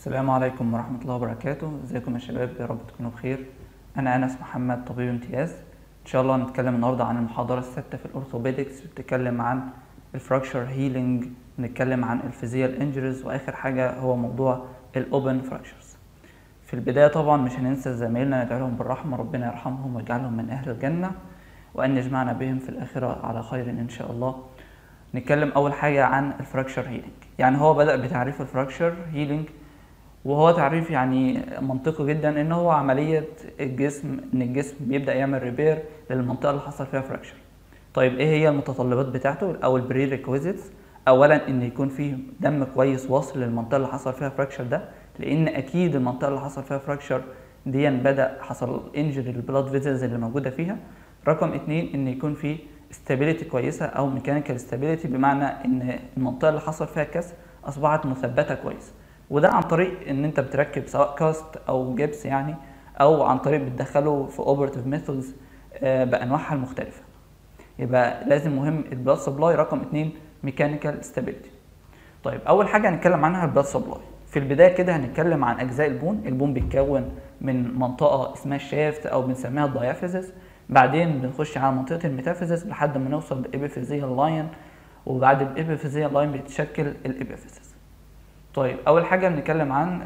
السلام عليكم ورحمة الله وبركاته ازيكم يا شباب يا رب تكونوا بخير انا انس محمد طبيب امتياز ان شاء الله هنتكلم النهارده عن المحاضرة السادسة في الاورثوبيدكس بتتكلم عن الفراكشر هيلينج نتكلم عن الفيزيال انجريز واخر حاجة هو موضوع الاوبن فراكشرز في البداية طبعا مش هننسى زمايلنا ندعو لهم بالرحمة ربنا يرحمهم ويجعلهم من اهل الجنة وان يجمعنا بهم في الاخرة على خير ان شاء الله نتكلم اول حاجة عن الفراكشر هيلينج يعني هو بدأ بتعريف الفراكشر هيلينج وهو تعريف يعني منطقي جدا ان هو عملية الجسم ان الجسم بيبدأ يعمل ريبير للمنطقة اللي حصل فيها فراكشر طيب ايه هي المتطلبات بتاعته او البري ريكويزيتس اولا ان يكون فيه دم كويس واصل للمنطقة اللي حصل فيها فراكشر ده لان اكيد المنطقة اللي حصل فيها فراكشر دي بدأ حصل انجري للبلاد فيزلز اللي موجودة فيها رقم اتنين ان يكون فيه استابيليتي كويسة او ميكانيكال استابيليتي بمعنى ان المنطقة اللي حصل فيها كسر اصبحت مثبتة كويس وده عن طريق ان انت بتركب سواء كاست او جبس يعني او عن طريق بتدخله في اوبرتيف ميثودز بانواعها المختلفه يبقى لازم مهم البلاد سبلاي رقم اتنين ميكانيكال ستابيليتي طيب اول حاجه هنتكلم عنها البلاد سبلاي في البدايه كده هنتكلم عن اجزاء البون البون بيتكون من منطقه اسمها الشافت او بنسميها الدايافيزيس بعدين بنخش على منطقه الميتافيزيس لحد ما نوصل للابيفيزيال لاين وبعد الابيفيزيال لاين بيتشكل الابيفيزيس طيب اول حاجه بنتكلم عن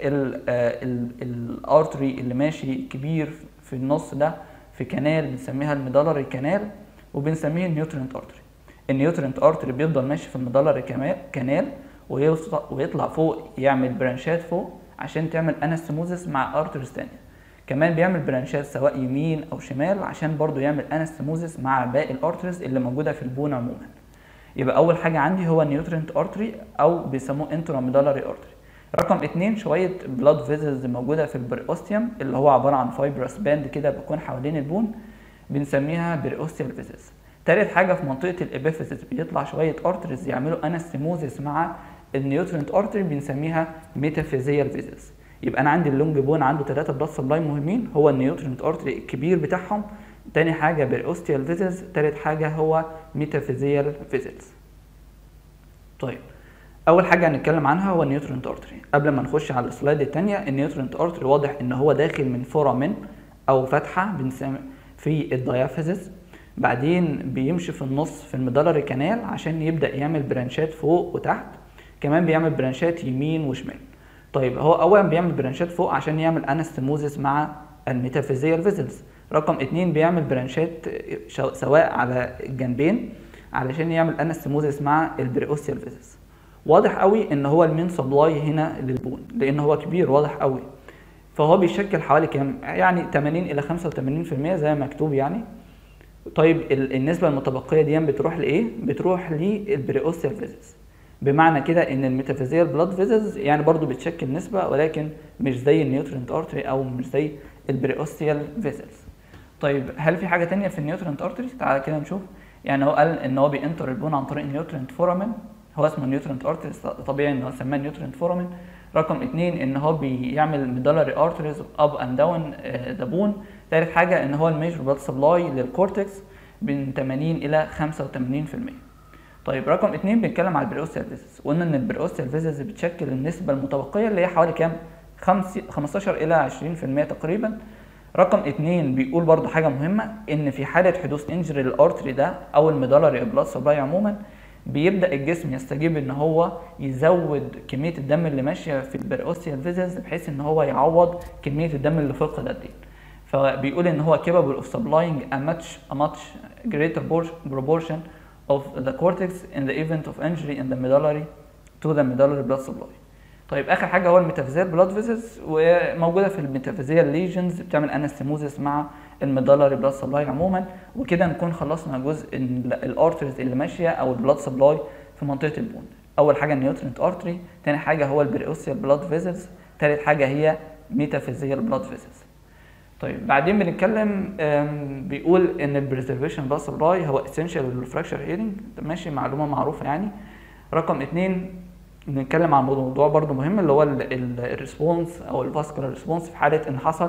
الارتري اللي ماشي كبير في النص ده في كنال بنسميها الميدالري كانال وبنسميه النيوترنت ارتري النيوترنت ارتري بيفضل ماشي في الميدالري كانال ويطلع فوق يعمل برانشات فوق عشان تعمل انستموزس مع ارتريز تانية كمان بيعمل برانشات سواء يمين او شمال عشان برضو يعمل انستموزس مع باقي الارتريز اللي موجوده في البون عموما يبقى اول حاجه عندي هو النيوترنت ارتري او بيسموه انتراميدالري ارتري رقم اتنين شويه بلاد فيزلز موجوده في البريوستيوم اللي هو عباره عن فايبرس باند كده بيكون حوالين البون بنسميها بريوستيال فيزلز تالت حاجه في منطقه الابيفيزيس بيطلع شويه ارتريز يعملوا انستيموزيس مع النيوترنت ارتري بنسميها ميتافيزيال فيزلز يبقى انا عندي اللونج بون عنده ثلاثه بلاد سبلاي مهمين هو النيوترنت ارتري الكبير بتاعهم تاني حاجة بريوستيال فيزلز تالت حاجة هو ميتافيزيال فيزلز طيب أول حاجة هنتكلم عنها هو النيوترنت ارتري قبل ما نخش على السلايد التانية النيوترنت ارتري واضح إن هو داخل من فورامين أو فتحة بنسمي في الديافيزيس بعدين بيمشي في النص في الميدالري كانال عشان يبدأ يعمل برانشات فوق وتحت كمان بيعمل برانشات يمين وشمال طيب هو أولا بيعمل برانشات فوق عشان يعمل انستموزيس مع الميتافيزيال فيزلز رقم اتنين بيعمل برانشات سواء على الجنبين علشان يعمل انستموزيس مع البريوستيال فيزيس واضح قوي ان هو المين سبلاي هنا للبون لان هو كبير واضح قوي فهو بيشكل حوالي كام يعني 80 الى 85% زي ما مكتوب يعني طيب النسبه المتبقيه دي بتروح لايه بتروح للبريوستيال فيزيس بمعنى كده ان الميتافيزيال بلاد فيزيز يعني برضو بتشكل نسبه ولكن مش زي النيوترنت ارتري او مش زي البريوستيال فيزيز طيب هل في حاجه تانية في النيوترنت ارتري تعالى كده نشوف يعني هو قال ان هو بينتر البون عن طريق النيوترنت فورامين هو اسمه نيوترنت ارتري طبيعي ان هو سماه نيوترنت فورامين رقم اتنين ان هو بيعمل ميدالري ارتريز اب اند داون ذا بون تالت حاجه ان هو الميجر بلاد سبلاي للكورتكس من 80 الى 85% طيب رقم اتنين بنتكلم على البريوستيال فيزيز قلنا ان البريوستيال فيزيز بتشكل النسبه المتبقيه اللي هي حوالي كام 15 الى 20% تقريبا رقم اتنين بيقول برضو حاجة مهمة ان في حالة حدوث انجري للارتري ده او الميدالري بلاد سبلاي عموما بيبدأ الجسم يستجيب ان هو يزود كمية الدم اللي ماشية في البريوستيال فيزلز بحيث ان هو يعوض كمية الدم اللي فقدت دي فبيقول ان هو capable of supplying a much a much greater proportion of the cortex in the event of injury in the medullary to the medullary blood supply طيب اخر حاجه هو الميتافيزيال بلاد فيزز وموجوده في الميتافيزيال ليجنز بتعمل انستيموزيس مع الميدالري بلاد سبلاي عموما وكده نكون خلصنا جزء الارتريز اللي ماشيه او البلاد سبلاي في منطقه البون اول حاجه النيوترنت ارتري تاني حاجه هو البريوستيال بلاد فيزز تالت حاجه هي ميتافيزيال بلاد فيزز طيب بعدين بنتكلم بيقول ان البريزرفيشن بلاد سبلاي هو اسينشال للفراكشر هيلينج ماشي معلومه معروفه يعني رقم اتنين بنتكلم عن موضوع برضو مهم اللي هو الريسبونس او الفاسكولار ريسبونس في حاله ان حصل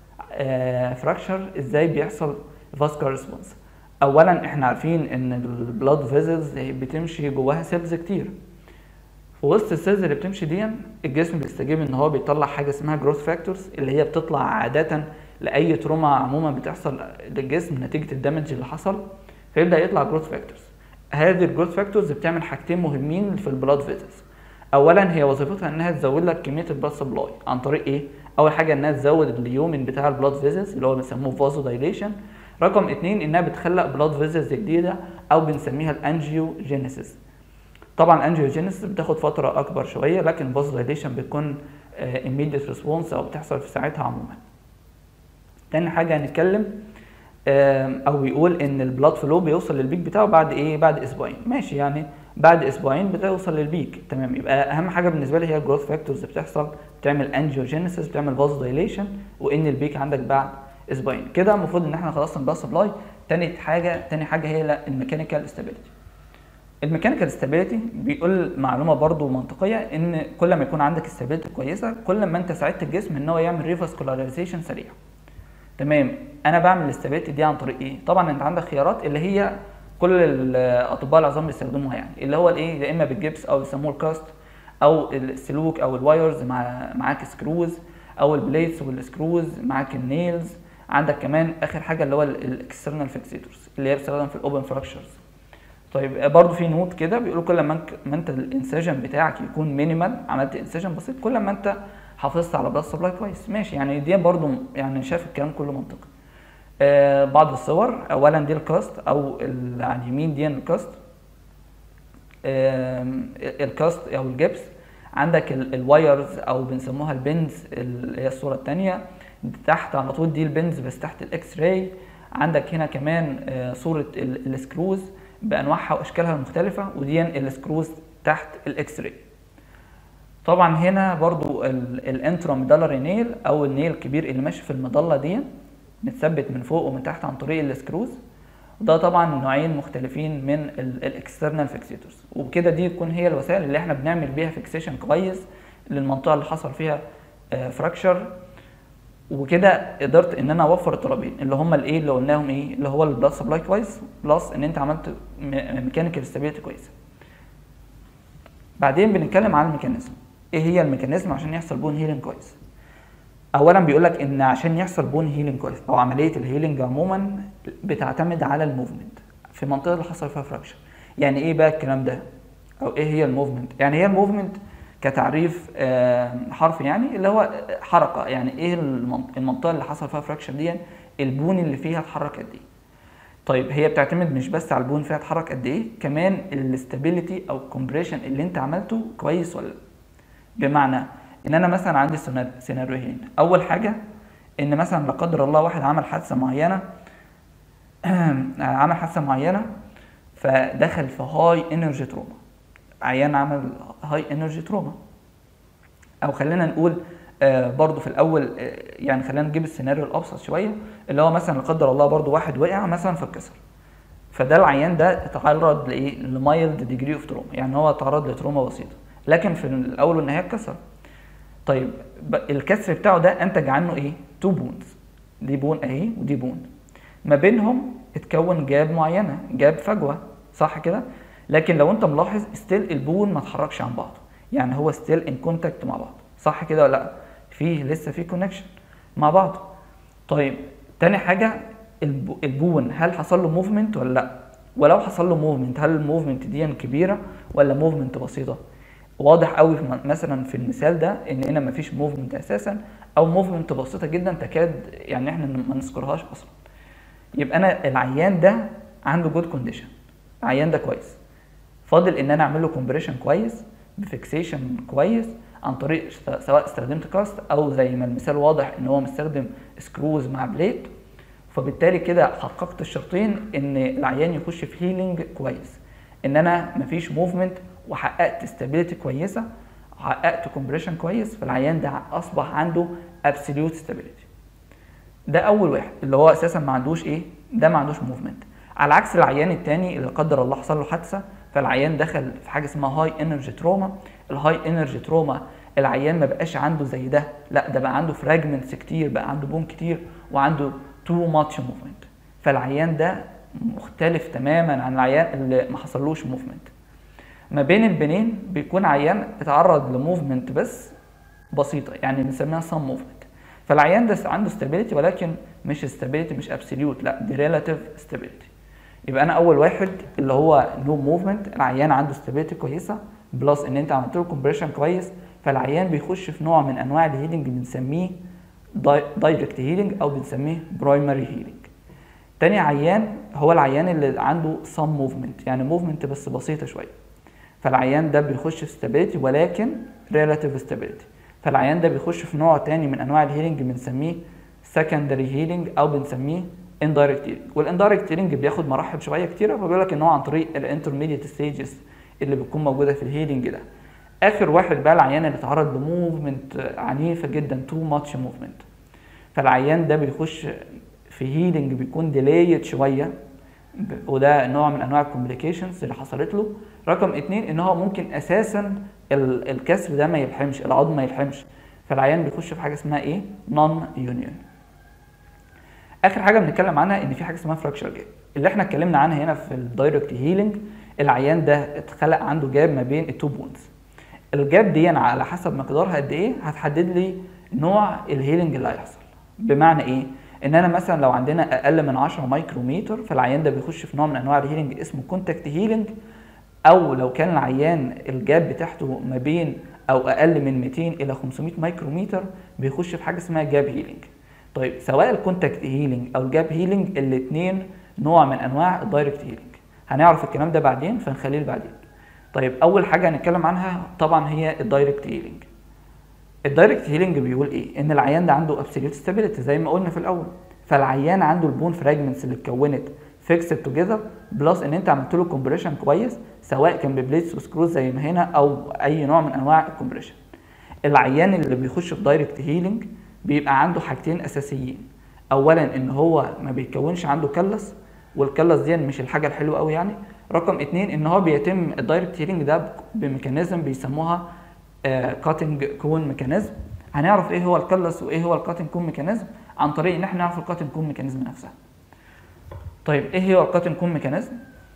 فراكشر ازاي بيحصل فاسكولار ريسبونس اولا احنا عارفين ان البلاد فيزلز بتمشي جواها سيلز كتير في وسط السيلز اللي بتمشي دي الجسم بيستجيب ان هو بيطلع حاجه اسمها جروث فاكتورز اللي هي بتطلع عاده لاي تروما عموما بتحصل للجسم نتيجه الدمج اللي حصل فيبدا يطلع جروث فاكتورز هذه الجروث فاكتورز بتعمل حاجتين مهمين في البلاد فيزلز اولا هي وظيفتها انها تزود لك كميه البلاد سبلاي عن طريق ايه اول حاجه انها تزود اليومن بتاع البلاد فيزلز اللي هو بنسموه فازو دايليشن رقم اتنين انها بتخلق بلاد فيزلز جديده او بنسميها الانجيوجينيسيس طبعا الانجيوجينيسيس بتاخد فتره اكبر شويه لكن الفازو دايليشن بتكون immediate ريسبونس او بتحصل في ساعتها عموما تاني حاجه هنتكلم او بيقول ان البلاد فلو بيوصل للبيك بتاعه بعد ايه بعد اسبوعين ماشي يعني بعد اسبوعين بتوصل للبيك تمام يبقى اهم حاجه بالنسبه لي هي الجروث فاكتورز بتحصل بتعمل انجيوجينيسيس بتعمل فازو دايليشن وان البيك عندك بعد اسبوعين كده المفروض ان احنا خلصنا البلاد سبلاي تاني حاجه تاني حاجه هي الميكانيكال استابيليتي الميكانيكال استابيليتي بيقول معلومه برضو منطقيه ان كل ما يكون عندك استابيليتي كويسه كل ما انت ساعدت الجسم ان هو يعمل ريفاسكولاريزيشن سريع تمام انا بعمل الاستابيليتي دي عن طريق ايه طبعا انت عندك خيارات اللي هي كل الاطباء العظام بيستخدموها يعني اللي هو الايه يا اما بالجبس او بيسموه الكاست او السلوك او الوايرز مع معاك سكروز او البليتس والسكروز معاك النيلز عندك كمان اخر حاجه اللي هو الاكسترنال فيكسيتورز اللي هي بتستخدم في الاوبن فراكشرز طيب برضو في نوت كده بيقولوا كل ما ما انت الانسجن بتاعك يكون مينيمال عملت انسجن بسيط كل ما انت حافظت على بلاد سبلاي كويس ماشي يعني دي برضو يعني شايف الكلام كله منطقي آه بعض الصور اولا دي الكاست او على اليمين دي الكاست آه الكاست او الجبس عندك الوايرز او بنسموها البنز اللي هي الصوره الثانيه تحت على طول دي البنز بس تحت الاكس راي عندك هنا كمان آه صوره السكروز بانواعها واشكالها المختلفه ودي السكروز تحت الاكس راي طبعا هنا برضو الانتراميدالري نيل او النيل الكبير اللي ماشي في المظله دي متثبت من فوق ومن تحت عن طريق السكروز وده طبعا نوعين مختلفين من الاكسترنال فيكسيتورز وبكده دي تكون هي الوسائل اللي احنا بنعمل بيها فيكسيشن كويس للمنطقه اللي حصل فيها فراكشر وكده قدرت ان انا اوفر الطلبين اللي هم الايه اللي قلناهم ايه اللي هو البلاد سبلاي كويس بلس ان انت عملت ميكانيكال ستابيليتي كويسه بعدين بنتكلم عن الميكانيزم ايه هي الميكانيزم عشان يحصل بون هيلينج كويس اولا بيقول لك ان عشان يحصل بون هيلينج كويس او عمليه الهيلينج عموما بتعتمد على الموفمنت في المنطقه اللي حصل فيها فراكشر يعني ايه بقى الكلام ده او ايه هي الموفمنت يعني هي الموفمنت كتعريف حرفي يعني اللي هو حركه يعني ايه المنطقه اللي حصل فيها فراكشر دي البون اللي فيها اتحرك قد ايه طيب هي بتعتمد مش بس على البون فيها اتحرك قد ايه كمان الاستابيليتي او الكومبريشن اللي انت عملته كويس ولا لا بمعنى ان انا مثلا عندي سيناريوهين اول حاجه ان مثلا لا قدر الله واحد عمل حادثه معينه عمل حادثه معينه فدخل في هاي انرجي تروما عيان عمل هاي انرجي تروما او خلينا نقول آه برضو في الاول آه يعني خلينا نجيب السيناريو الابسط شويه اللي هو مثلا لا قدر الله برضو واحد وقع مثلا فاتكسر فده العيان ده اتعرض لايه لمايلد ديجري اوف تروما يعني هو اتعرض لتروما بسيطه لكن في الاول والنهايه اتكسر طيب الكسر بتاعه ده انتج عنه ايه تو بونز دي بون اهي ودي بون ما بينهم اتكون جاب معينه جاب فجوه صح كده لكن لو انت ملاحظ ستيل البون ما اتحركش عن بعضه يعني هو ستيل ان كونتاكت مع بعض صح كده ولا لا فيه لسه في كونكشن مع بعض طيب تاني حاجه البون هل حصل له موفمنت ولا لا ولو حصل له موفمنت هل الموفمنت دي كبيره ولا موفمنت بسيطه واضح قوي في مثلا في المثال ده ان هنا مفيش موفمنت اساسا او موفمنت بسيطه جدا تكاد يعني احنا ما نذكرهاش اصلا يبقى انا العيان ده عنده جود كونديشن العيان ده كويس فاضل ان انا اعمل له كومبريشن كويس بفيكسيشن كويس عن طريق سواء استخدمت كاست او زي ما المثال واضح ان هو مستخدم سكروز مع بليت فبالتالي كده حققت الشرطين ان العيان يخش في هيلينج كويس ان انا مفيش موفمنت وحققت استابيليتي كويسه حققت كومبريشن كويس فالعيان ده اصبح عنده ابسوليوت ستابيليتي ده اول واحد اللي هو اساسا ما عندوش ايه ده ما عندوش موفمنت على عكس العيان التاني اللي قدر الله حصل له حادثه فالعيان دخل في حاجه اسمها هاي انرجي تروما الهاي انرجي تروما العيان ما بقاش عنده زي ده لا ده بقى عنده فراجمنتس كتير بقى عنده بون كتير وعنده تو ماتش موفمنت فالعيان ده مختلف تماما عن العيان اللي ما حصلوش موفمنت ما بين البنين بيكون عيان اتعرض لموفمنت بس بسيطه يعني بنسميها سم موفمنت فالعيان ده عنده ستابيليتي ولكن مش ستابيليتي مش ابسوليوت لا دي ريلاتيف ستابيليتي يبقى انا اول واحد اللي هو نو موفمنت العيان عنده ستابيليتي كويسه بلس ان انت عملت له كومبريشن كويس فالعيان بيخش في نوع من انواع الهيلينج بنسميه دايركت هيلينج او بنسميه برايمري هيلينج تاني عيان هو العيان اللي عنده سم موفمنت يعني موفمنت بس بسيطه شويه فالعيان ده بيخش في ستابيليتي ولكن ريلاتيف ستابيليتي فالعيان ده بيخش في نوع تاني من انواع الهيلينج بنسميه سكندري هيلينج او بنسميه اندايركت هيلينج والاندايركت هيلينج بياخد مراحل شويه كتيره فبيقول لك ان هو عن طريق الانترميديت ستيجز اللي بتكون موجوده في الهيلينج ده اخر واحد بقى العيان اللي اتعرض لموفمنت عنيفه جدا تو ماتش موفمنت فالعيان ده بيخش في هيلينج بيكون ديلايد شويه وده نوع من انواع الكومبليكيشنز اللي حصلت له رقم اتنين ان هو ممكن اساسا الكسر ده ما يلحمش العظم ما يلحمش فالعيان بيخش في حاجه اسمها ايه نون يونيون اخر حاجه بنتكلم عنها ان في حاجه اسمها فراكشر جاب اللي احنا اتكلمنا عنها هنا في الدايركت هيلينج العيان ده اتخلق عنده جاب ما بين التو بونز الجاب دي على حسب مقدارها قد ايه هتحدد لي نوع الهيلينج اللي هيحصل بمعنى ايه ان انا مثلا لو عندنا اقل من 10 مايكروميتر فالعيان ده بيخش في نوع من انواع الهيلينج اسمه كونتاكت هيلينج او لو كان العيان الجاب بتاعته ما بين او اقل من 200 الى 500 مايكروميتر بيخش في حاجه اسمها جاب هيلينج طيب سواء الكونتاكت هيلينج او الجاب هيلينج الاثنين نوع من انواع الدايركت هيلينج هنعرف الكلام ده بعدين فنخليه بعدين طيب اول حاجه هنتكلم عنها طبعا هي الدايركت هيلينج الدايركت هيلينج بيقول ايه ان العيان ده عنده ابسوليوت ستابيليتي زي ما قلنا في الاول فالعيان عنده البون فراجمنتس اللي اتكونت فيكسد توجذر بلس ان انت عملت له كومبريشن كويس سواء كان ببليتس وسكروز زي ما هنا او اي نوع من انواع الكومبريشن العيان اللي بيخش في دايركت هيلينج بيبقى عنده حاجتين اساسيين اولا ان هو ما بيتكونش عنده كلس والكلس دي مش الحاجه الحلوه قوي يعني رقم اتنين ان هو بيتم الدايركت هيلينج ده بميكانيزم بيسموها كاتنج كون ميكانيزم هنعرف ايه هو الكلس وايه هو الكاتنج كون ميكانيزم عن طريق ان احنا نعرف الكاتنج كون ميكانيزم نفسها طيب ايه هو الكاتنج كون ميكانيزم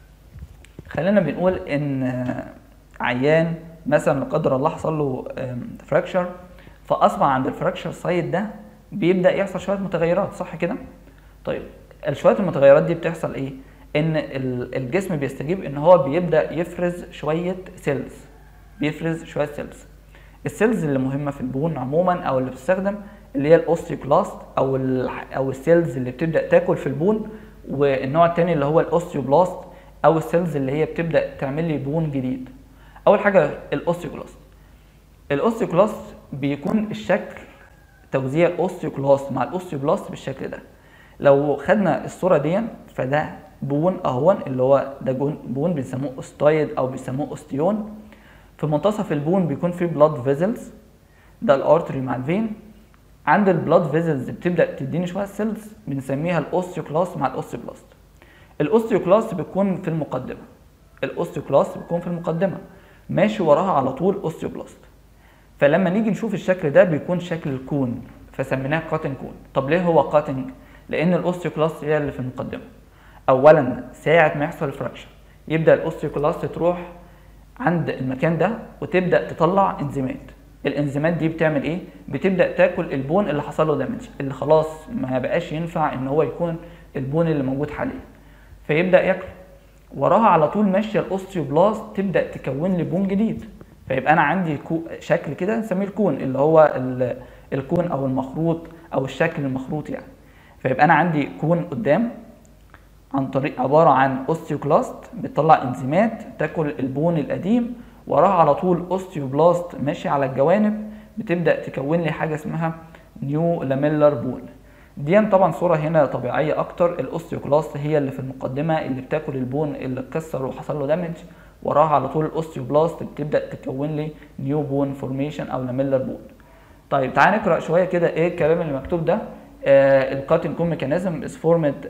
خلينا بنقول ان عيان مثلا لا قدر الله حصل له فراكشر فاصبح عند الفراكشر سايت ده بيبدا يحصل شويه متغيرات صح كده طيب شويه المتغيرات دي بتحصل ايه ان الجسم بيستجيب ان هو بيبدا يفرز شويه سيلز بيفرز شويه سيلز السيلز اللي مهمه في البون عموما او اللي بتستخدم اللي هي الاوستيوكلاست او ال او السيلز اللي بتبدا تاكل في البون والنوع الثاني اللي هو الاوستيوبلاست او السيلز اللي هي بتبدا تعمل لي بون جديد اول حاجه الاوستيوكلاست الاوستيوكلاست بيكون الشكل توزيع الاوستيوكلاست مع الاوستيوبلاست بالشكل ده لو خدنا الصوره دي فده بون اهون اللي هو ده بون بنسموه اوستايد او بيسموه اوستيون في منتصف البون بيكون فيه بلاد فيزلز ده الارتري مع الفين عند البلاد فيزلز بتبدا تديني شويه سيلز بنسميها الاوستيوكلاست مع الاوستيوبلاست الاوستيوكلاست بتكون في المقدمه الاوستيوكلاست بتكون في المقدمه ماشي وراها على طول اوستيوبلاست فلما نيجي نشوف الشكل ده بيكون شكل الكون فسميناه كاتن كون طب ليه هو كاتنج لان الاوستيوكلاست هي اللي في المقدمه اولا ساعه ما يحصل الفراكشر يبدا الاوستيوكلاست تروح عند المكان ده وتبدا تطلع انزيمات الانزيمات دي بتعمل ايه بتبدا تاكل البون اللي حصل له دامج اللي خلاص ما بقاش ينفع ان هو يكون البون اللي موجود حاليا فيبدا ياكل وراها على طول ماشيه الاوستيوبلاست تبدا تكون لي بون جديد فيبقى انا عندي كو شكل كده نسميه الكون اللي هو الكون او المخروط او الشكل المخروط يعني فيبقى انا عندي كون قدام عن طريق عباره عن اوستيوكلاست بتطلع انزيمات تاكل البون القديم وراها على طول اوستيوبلاست ماشي على الجوانب بتبدا تكون لي حاجه اسمها نيو لاميلر بون دي طبعا صوره هنا طبيعيه اكتر الاوستيوكلاست هي اللي في المقدمه اللي بتاكل البون اللي اتكسر وحصل له دامج وراها على طول الاوستيوبلاست بتبدا تكون لي نيو بون فورميشن او لاميلر بون طيب تعال نقرا شويه كده ايه الكلام اللي مكتوب ده الكاتنج كون ميكانيزم از فورمد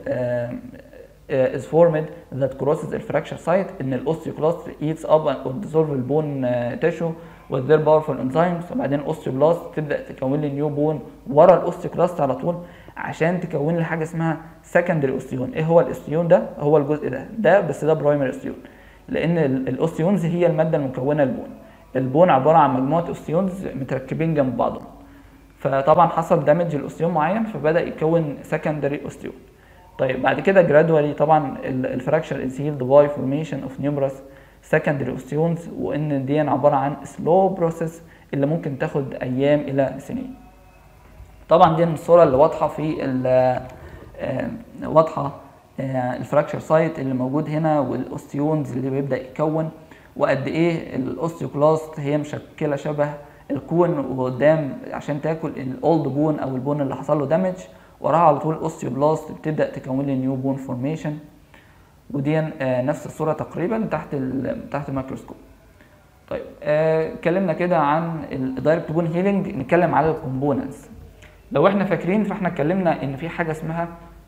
is formed that crosses the fracture site ان الاوستيوكلاست eats up and dissolve البون tissue with their powerful enzymes وبعدين الاوستيوبلاست تبدا تكون لي نيو بون ورا الاوستيوكلاست على طول عشان تكون لي حاجه اسمها secondary اوستيون ايه هو الاوستيون ده هو الجزء ده ده بس ده برايمري اوستيون لان ال- الاوستيونز هي الماده المكونه للبون البون عباره عن مجموعه اوستيونز متركبين جنب بعضهم فطبعا حصل دامج لاوستيون معين فبدا يكون سكندري اوستيون طيب بعد كده جرادوالي طبعا الفراكشر از هيلد باي فورميشن اوف نيومرس سكندري اوستيونز وان دي عباره عن سلو بروسيس اللي ممكن تاخد ايام الى سنين طبعا دي الصوره اللي واضحه في ال- آه، واضحه آه، الفراكشر سايت اللي موجود هنا والاوستيونز اللي بيبدا يتكون وقد ايه الاوستيوكلاست هي مشكله شبه الكون وقدام عشان تاكل الاولد بون او البون اللي حصل له دامج وراها على طول الاوستيوبلاست بتبدا تكون لي نيو بون فورميشن ودي آه، نفس الصوره تقريبا تحت ال- تحت الميكروسكوب طيب آه، اتكلمنا كده عن الدايركت بون هيلينج نتكلم على الكومبوننتس لو احنا فاكرين فاحنا اتكلمنا ان في حاجه اسمها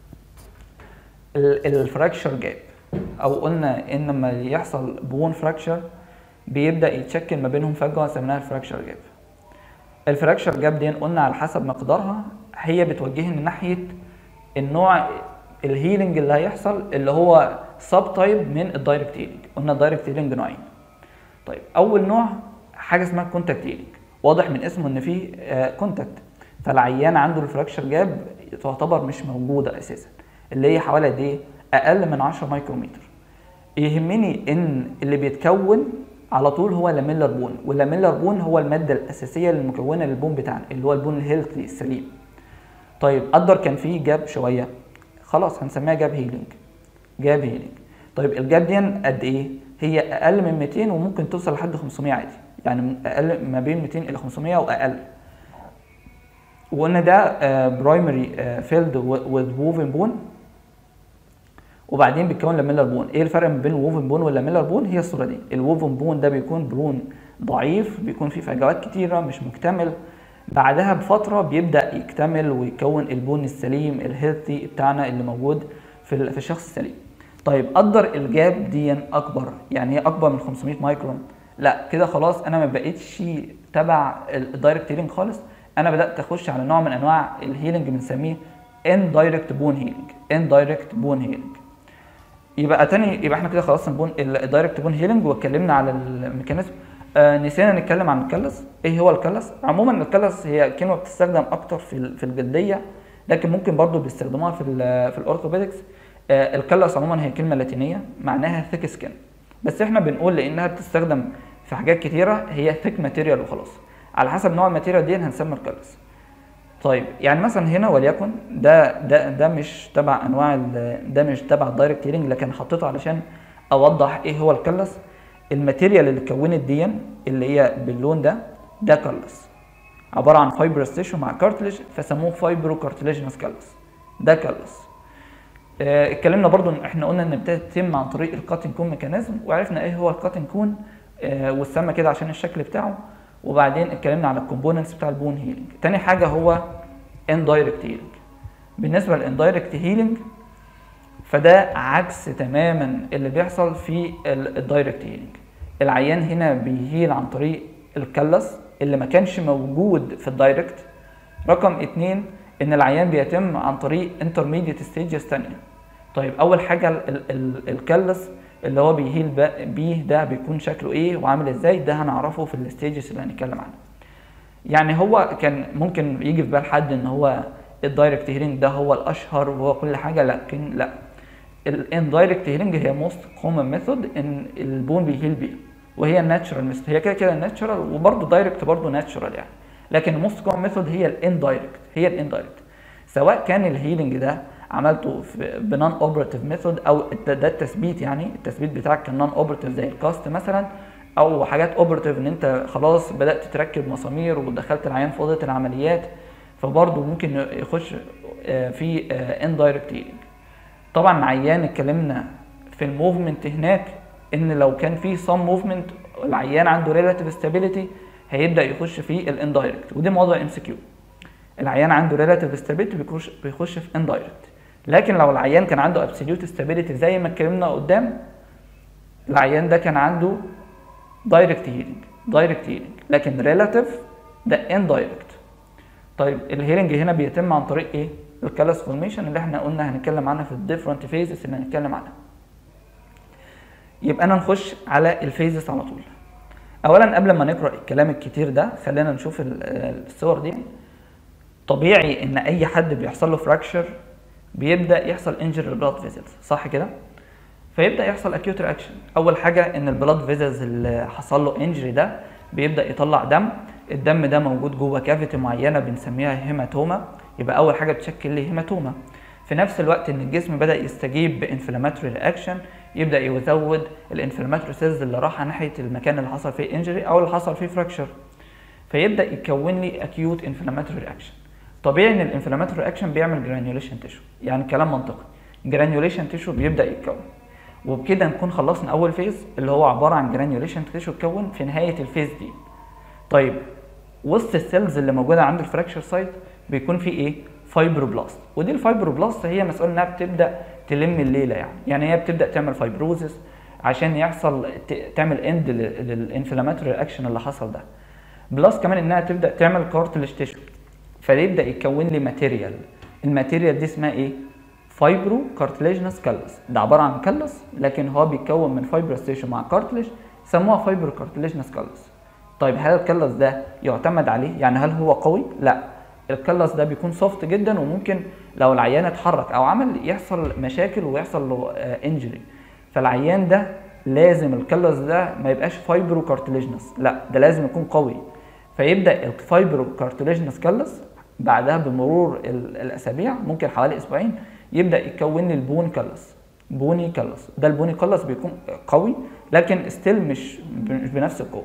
الفراكشر جاب او قلنا ان لما يحصل بون فراكشر بيبدا يتشكل ما بينهم فجوه سميناها الفراكشر جاب الفراكشر جاب دي قلنا على حسب مقدارها هي بتوجهني ناحيه النوع الهيلينج اللي هيحصل اللي هو سب تايب من الدايركت هيلينج قلنا الدايركت هيلينج نوعين طيب اول نوع حاجه اسمها كونتاكت هيلينج واضح من اسمه ان فيه كونتاكت فالعيان عنده الفراكشر جاب تعتبر مش موجوده اساسا اللي هي حوالي قد ايه اقل من 10 مايكرومتر يهمني ان اللي بيتكون على طول هو لاميلر بون واللاميلر بون هو الماده الاساسيه المكونه للبون بتاعنا اللي هو البون الهيلثي السليم طيب قدر كان فيه جاب شويه خلاص هنسميها جاب هيلينج جاب هيلينج طيب الجاب دي قد ايه هي اقل من 200 وممكن توصل لحد 500 عادي يعني من اقل ما بين 200 الى 500 واقل وقلنا ده برايمري فيلد وذ ووفن بون وبعدين بيتكون لاميلر بون ايه الفرق ما بين الووفن بون واللاميلر بون هي الصوره دي الووفن بون ده بيكون بون ضعيف بيكون فيه فجوات كتيره مش مكتمل بعدها بفتره بيبدا يكتمل ويكون البون السليم الهيلثي بتاعنا اللي موجود في ال- في الشخص السليم طيب قدر الجاب دي اكبر يعني هي اكبر من 500 مايكرون لا كده خلاص انا ما بقتش تبع الدايركت هيلينج خالص انا بدات اخش على نوع من انواع الهيلينج بنسميه ان دايركت بون هيلينج ان دايركت بون هيلينج يبقى تاني يبقى احنا كده خلصنا البون الدايركت بون هيلينج واتكلمنا على الميكانيزم آه نسينا نتكلم عن الكلس ايه هو الكلس عموما الكلس هي كلمه بتستخدم اكتر في ال- في الجلديه لكن ممكن برضو بيستخدموها في ال في الاورثوبيدكس آه الكلس عموما هي كلمه لاتينيه معناها ثيك سكين بس احنا بنقول لانها بتستخدم في حاجات كتيره هي ثيك ماتيريال وخلاص على حسب نوع الماتيريال دي هنسمي الكلس طيب يعني مثلا هنا وليكن ده ده ده مش تبع انواع ال- ده مش تبع الدايركت هيلينج لكن حطيته علشان اوضح ايه هو الكلس الماتيريال اللي اتكونت دي اللي هي باللون ده ده كلس عباره عن فايبرس تيشو مع كارتلج فسموه فايبرو كارتليجنس كلس ده كلس آه، اتكلمنا برضو ان احنا قلنا ان بتتم عن طريق الكاتنج كون ميكانيزم وعرفنا ايه هو الكاتنج كون آه، والسمى كده عشان الشكل بتاعه وبعدين اتكلمنا على الكومبوننتس بتاع البون هيلينج تاني حاجه هو اندايركت هيلينج بالنسبه للاندايركت هيلينج فده عكس تماما اللي بيحصل في الدايركت هيلينج العيان هنا بيهيل عن طريق الكلس اللي ما كانش موجود في الدايركت رقم اتنين ان العيان بيتم عن طريق انترميديت ستيجز تانية طيب اول حاجه ال- ال- ال- الكلس اللي هو بيهيل ب- بيه ده بيكون شكله ايه وعامل ازاي ده هنعرفه في الستيجز اللي هنتكلم عنها يعني هو كان ممكن يجي في بال حد ان هو الدايركت هيلينج ده هو الاشهر وهو كل حاجه لكن لا الاندايركت هيلينج هي موست كومن ميثود ان البون بيهيل بيها وهي الناتشرال ميثود هي كده كده ناتشرال وبرده دايركت برده ناتشرال يعني لكن الموست كومن ميثود هي الاندايركت هي الاندايركت سواء كان الهيلينج ده عملته في بنون اوبراتيف ميثود او ده, ده التثبيت يعني التثبيت بتاعك كان نون اوبراتيف زي الكاست مثلا او حاجات اوبراتيف ان انت خلاص بدات تركب مسامير ودخلت العيان في اوضه العمليات فبرضه ممكن يخش آه، في اندايركت هيلينج طبعا عيان اتكلمنا في الموفمنت هناك ان لو كان في سم موفمنت العيان عنده ريلاتيف ستابيليتي هيبدا يخش في الاندايركت ودي موضوع ام سي كيو العيان عنده ريلاتيف ستابيليتي بيخش بيخش في اندايركت لكن لو العيان كان عنده ابسوليوت ستابيليتي زي ما اتكلمنا قدام العيان ده كان عنده دايركت هيلينج دايركت هيلينج لكن ريلاتيف ده اندايركت طيب الهيلينج هنا بيتم عن طريق ايه الكالاس فورميشن اللي احنا قلنا هنتكلم عنها في الديفرنت فيزز اللي هنتكلم عنها يبقى انا نخش على الفيزز على طول اولا قبل ما نقرا الكلام الكتير ده خلينا نشوف ال- الصور دي طبيعي ان اي حد بيحصل له فراكشر بيبدا يحصل انجري للبلاد فيزلز صح كده فيبدا يحصل اكيوت رياكشن اول حاجه ان البلاد فيزلز اللي حصل له انجري ده بيبدا يطلع دم الدم ده موجود جوه كافيتي معينه بنسميها هيماتوما يبقى اول حاجه بتشكل لي هيماتوما في نفس الوقت ان الجسم بدا يستجيب بانفلاماتوري رياكشن يبدا يزود الانفلاماتوري سيلز اللي رايحه ناحيه المكان اللي حصل فيه انجري او اللي حصل فيه فراكشر فيبدا يكون لي اكيوت انفلاماتوري رياكشن طبيعي ان الانفلاماتوري رياكشن بيعمل جرانيوليشن تيشو يعني كلام منطقي جرانيوليشن تيشو بيبدا يتكون وبكده نكون خلصنا اول فيز اللي هو عباره عن جرانيوليشن تيشو اتكون في نهايه الفيز دي طيب وسط السيلز اللي موجوده عند الفراكشر سايت بيكون في ايه فايبروبلاست ودي الفايبروبلاست هي مسؤول انها بتبدا تلم الليله يعني يعني هي بتبدا تعمل فايبروزس عشان يحصل ت- تعمل اند للانفلاماتوري رياكشن اللي حصل ده بلس كمان انها تبدا تعمل كارتلج تيشو فيبدا يتكون لي ماتيريال الماتيريال دي اسمها ايه فايبرو كارتليجنس كالس ده عباره عن كالس لكن هو بيتكون من فايبرس تيشو مع كارتلج سموها فايبرو كارتليجنس كالس طيب هل الكلس ده يعتمد عليه يعني هل هو قوي لا الكلس ده بيكون سوفت جدا وممكن لو العيان اتحرك او عمل يحصل مشاكل ويحصل له انجري فالعيان ده لازم الكلس ده ما يبقاش فايبرو كارتليجنس لا ده لازم يكون قوي فيبدا الفايبرو كارتليجنس كلس بعدها بمرور ال- الاسابيع ممكن حوالي اسبوعين يبدا يتكون لي البون كلس بوني كلس ده البوني كلس بيكون قوي لكن ستيل مش مش بنفس القوه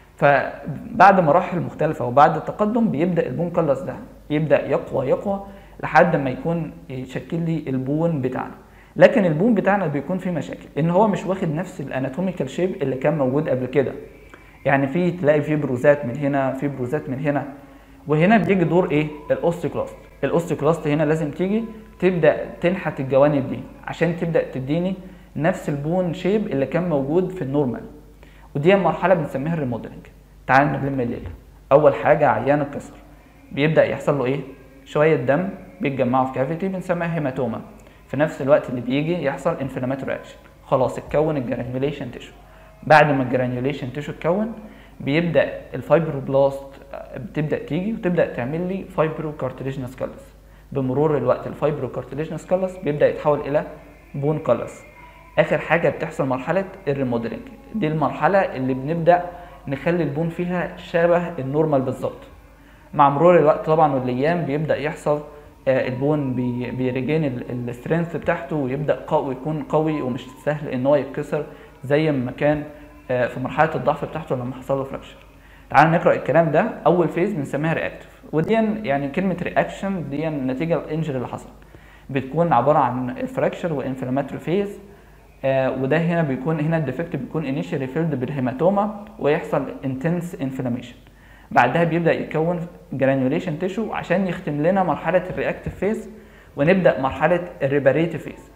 فبعد مراحل مختلفه وبعد التقدم بيبدا البون كلس ده يبدا يقوى يقوى لحد ما يكون يشكل لي البون بتاعنا لكن البون بتاعنا بيكون فيه مشاكل ان هو مش واخد نفس الاناتوميكال شيب اللي كان موجود قبل كده يعني في تلاقي في بروزات من هنا في بروزات من هنا وهنا بيجي دور ايه الاوستيكلاست الاوستيكلاست هنا لازم تيجي تبدا تنحت الجوانب دي عشان تبدا تديني نفس البون شيب اللي كان موجود في النورمال ودي مرحله بنسميها الريموديلنج تعال نلم الليله اول حاجه عيان الكسر بيبدا يحصل له ايه شويه دم بيتجمعوا في كافيتي بنسميها هيماتوما في نفس الوقت اللي بيجي يحصل انفلاماتوري اكشن خلاص اتكون الجرانيوليشن تيشو بعد ما الجرانيوليشن تيشو اتكون بيبدا الفايبروبلاست بتبدا تيجي وتبدا تعمل لي فايبرو كارتليجنس كالس بمرور الوقت الفايبرو كارتليجنس كالس بيبدا يتحول الى بون كالس اخر حاجه بتحصل مرحله الريموديلنج دي المرحله اللي بنبدا نخلي البون فيها شبه النورمال بالظبط مع مرور الوقت طبعا والايام بيبدا يحصل آه، البون بي بيريجين السترينث بتاعته ويبدا قوي يكون قوي ومش سهل ان هو يتكسر زي ما كان آه، في مرحله الضعف بتاعته لما حصل له فراكشر تعال نقرا الكلام ده اول فيز بنسميها رياكتيف ودي يعني كلمه رياكشن دي نتيجه الانجري اللي حصل بتكون عباره عن فراكشر وانفلاماتوري فيز آه وده هنا بيكون هنا الديفكت بيكون انيشالي فيلد بالهيماتوما ويحصل انتنس انفلاميشن بعدها بيبدا يتكون جرانيوليشن تيشو عشان يختم لنا مرحله الرياكتيف فيز ونبدا مرحله الريباريتيف فيز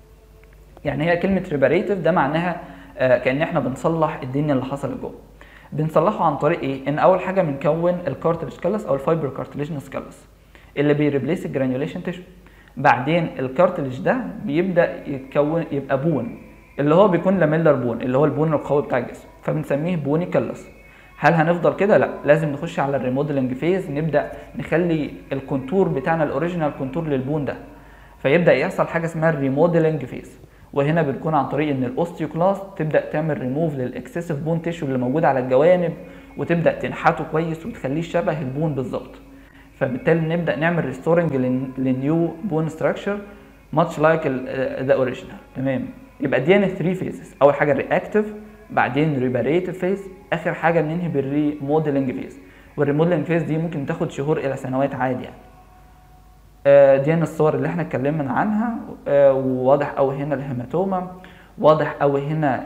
يعني هي كلمه ريباريتيف ده معناها آه كان احنا بنصلح الدنيا اللي حصلت جوه بنصلحه عن طريق ايه ان اول حاجه بنكون الكارتلج كالس او الفايبر كارتليجنس كالس اللي بيريبليس الجرانيوليشن تيشو بعدين الكارتلج ده بيبدا يتكون يبقى بون اللي هو بيكون لاميلر بون اللي هو البون القوي بتاع الجسم فبنسميه بوني كالس هل هنفضل كده لا لازم نخش على الريموديلنج فيز نبدا نخلي الكونتور بتاعنا الاوريجينال كونتور للبون ده فيبدا يحصل حاجه اسمها الريموديلنج فيز وهنا بتكون عن طريق ان الاوستيوكلاست تبدا تعمل ريموف للاكسسيف بون تيشو اللي موجود على الجوانب وتبدا تنحته كويس وتخليه شبه البون بالظبط فبالتالي نبدا نعمل ريستورنج للنيو بون ستراكشر ماتش لايك ذا اوريجينال تمام يبقى دي 3 فيزز اول حاجه الرياكتيف بعدين ريباريتيف فيز اخر حاجه بننهي بالريموديلنج فيز والريموديلنج فيز دي ممكن تاخد شهور الى سنوات عادي يعني آه، دي الصور اللي احنا اتكلمنا عنها آه، وواضح قوي هنا الهيماتوما واضح قوي هنا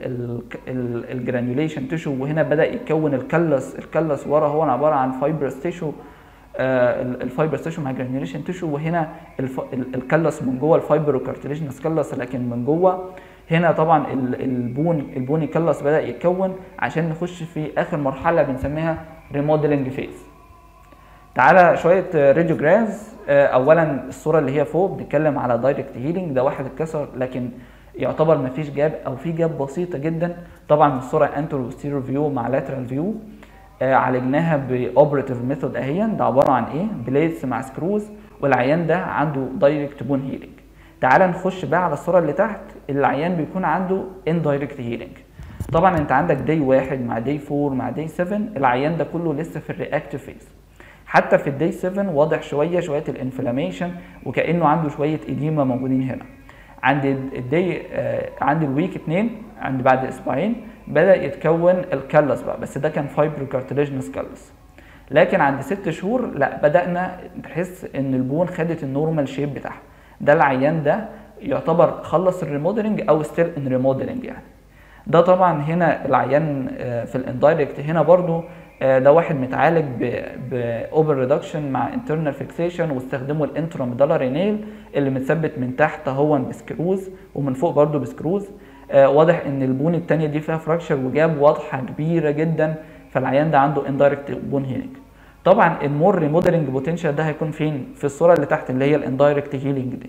الجرانيوليشن تيشو وهنا بدا يتكون الكلس الكلس ورا هو عباره عن فايبرس تيشو الفايبرس تيشو مع جرانيوليشن تيشو وهنا الف- ال- الكلس من جوه الفايبرو كارتليجنس كلس لكن من جوه هنا طبعا ال- البون البوني كلس بدا يتكون عشان نخش في اخر مرحله بنسميها ريموديلنج فيز تعالى شويه راديوجرافز اولا الصوره اللي هي فوق بنتكلم على دايركت هيلينج ده واحد اتكسر لكن يعتبر مفيش جاب او في جاب بسيطه جدا طبعا الصوره انتر وستيرو فيو مع لاترال فيو آه عالجناها باوبريتيف ميثود اهيا ده عباره عن ايه بليتس مع سكروز والعيان ده عنده دايركت بون هيلينج تعال نخش بقى على الصوره اللي تحت العيان بيكون عنده اندايركت هيلينج طبعا انت عندك داي واحد مع داي 4 مع داي 7 العيان ده كله لسه في الرياكتيف فيز حتى في الداي 7 واضح شويه شويه الانفلاميشن وكانه عنده شويه اديمه موجودين هنا عند الداي آه عند الويك 2 عند بعد اسبوعين بدا يتكون الكلس بقى بس ده كان فايبرو كارتليجنس كلس لكن عند ست شهور لا بدانا نحس ان البون خدت النورمال شيب بتاعها ده العيان ده يعتبر خلص الريموديلنج او ستيل ان ريموديلنج يعني ده طبعا هنا العيان في الاندايركت هنا برضو ده واحد متعالج باوبر ريدكشن مع انترنال فيكسيشن واستخدموا الانتراميدالاري نيل اللي متثبت من تحت هو بسكروز ومن فوق برضو بسكروز واضح ان البون التانية دي فيها فراكشر وجاب واضحة كبيرة جدا فالعيان ده عنده اندايركت بون هيلينج طبعا المور ريموديلنج بوتنشال ده هيكون فين في الصورة اللي تحت اللي هي الاندايركت هيلينج دي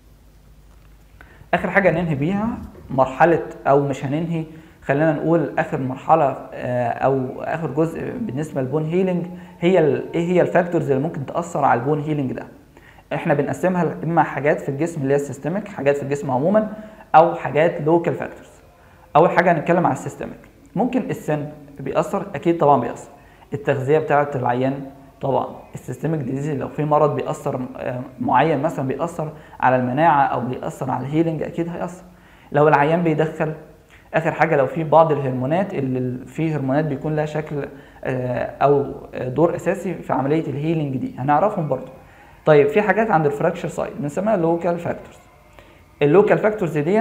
اخر حاجه ننهي بيها مرحله او مش هننهي خلينا نقول اخر مرحله او اخر جزء بالنسبه للبون هيلينج هي ايه هي الفاكتورز اللي ممكن تاثر على البون هيلينج ده احنا بنقسمها اما حاجات في الجسم اللي هي السيستميك حاجات في الجسم عموما او حاجات لوكال فاكتورز اول حاجه هنتكلم على السيستميك ممكن السن بيأثر اكيد طبعا بيأثر التغذيه بتاعه العيان طبعا السيستميك ديزيز لو في مرض بيأثر معين مثلا بيأثر على المناعة أو بيأثر على الهيلينج أكيد هيأثر لو العيان بيدخل آخر حاجة لو في بعض الهرمونات اللي في هرمونات بيكون لها شكل أو دور أساسي في عملية الهيلينج دي هنعرفهم برضو طيب في حاجات عند الفراكشر سايد بنسميها لوكال فاكتورز اللوكال فاكتورز دي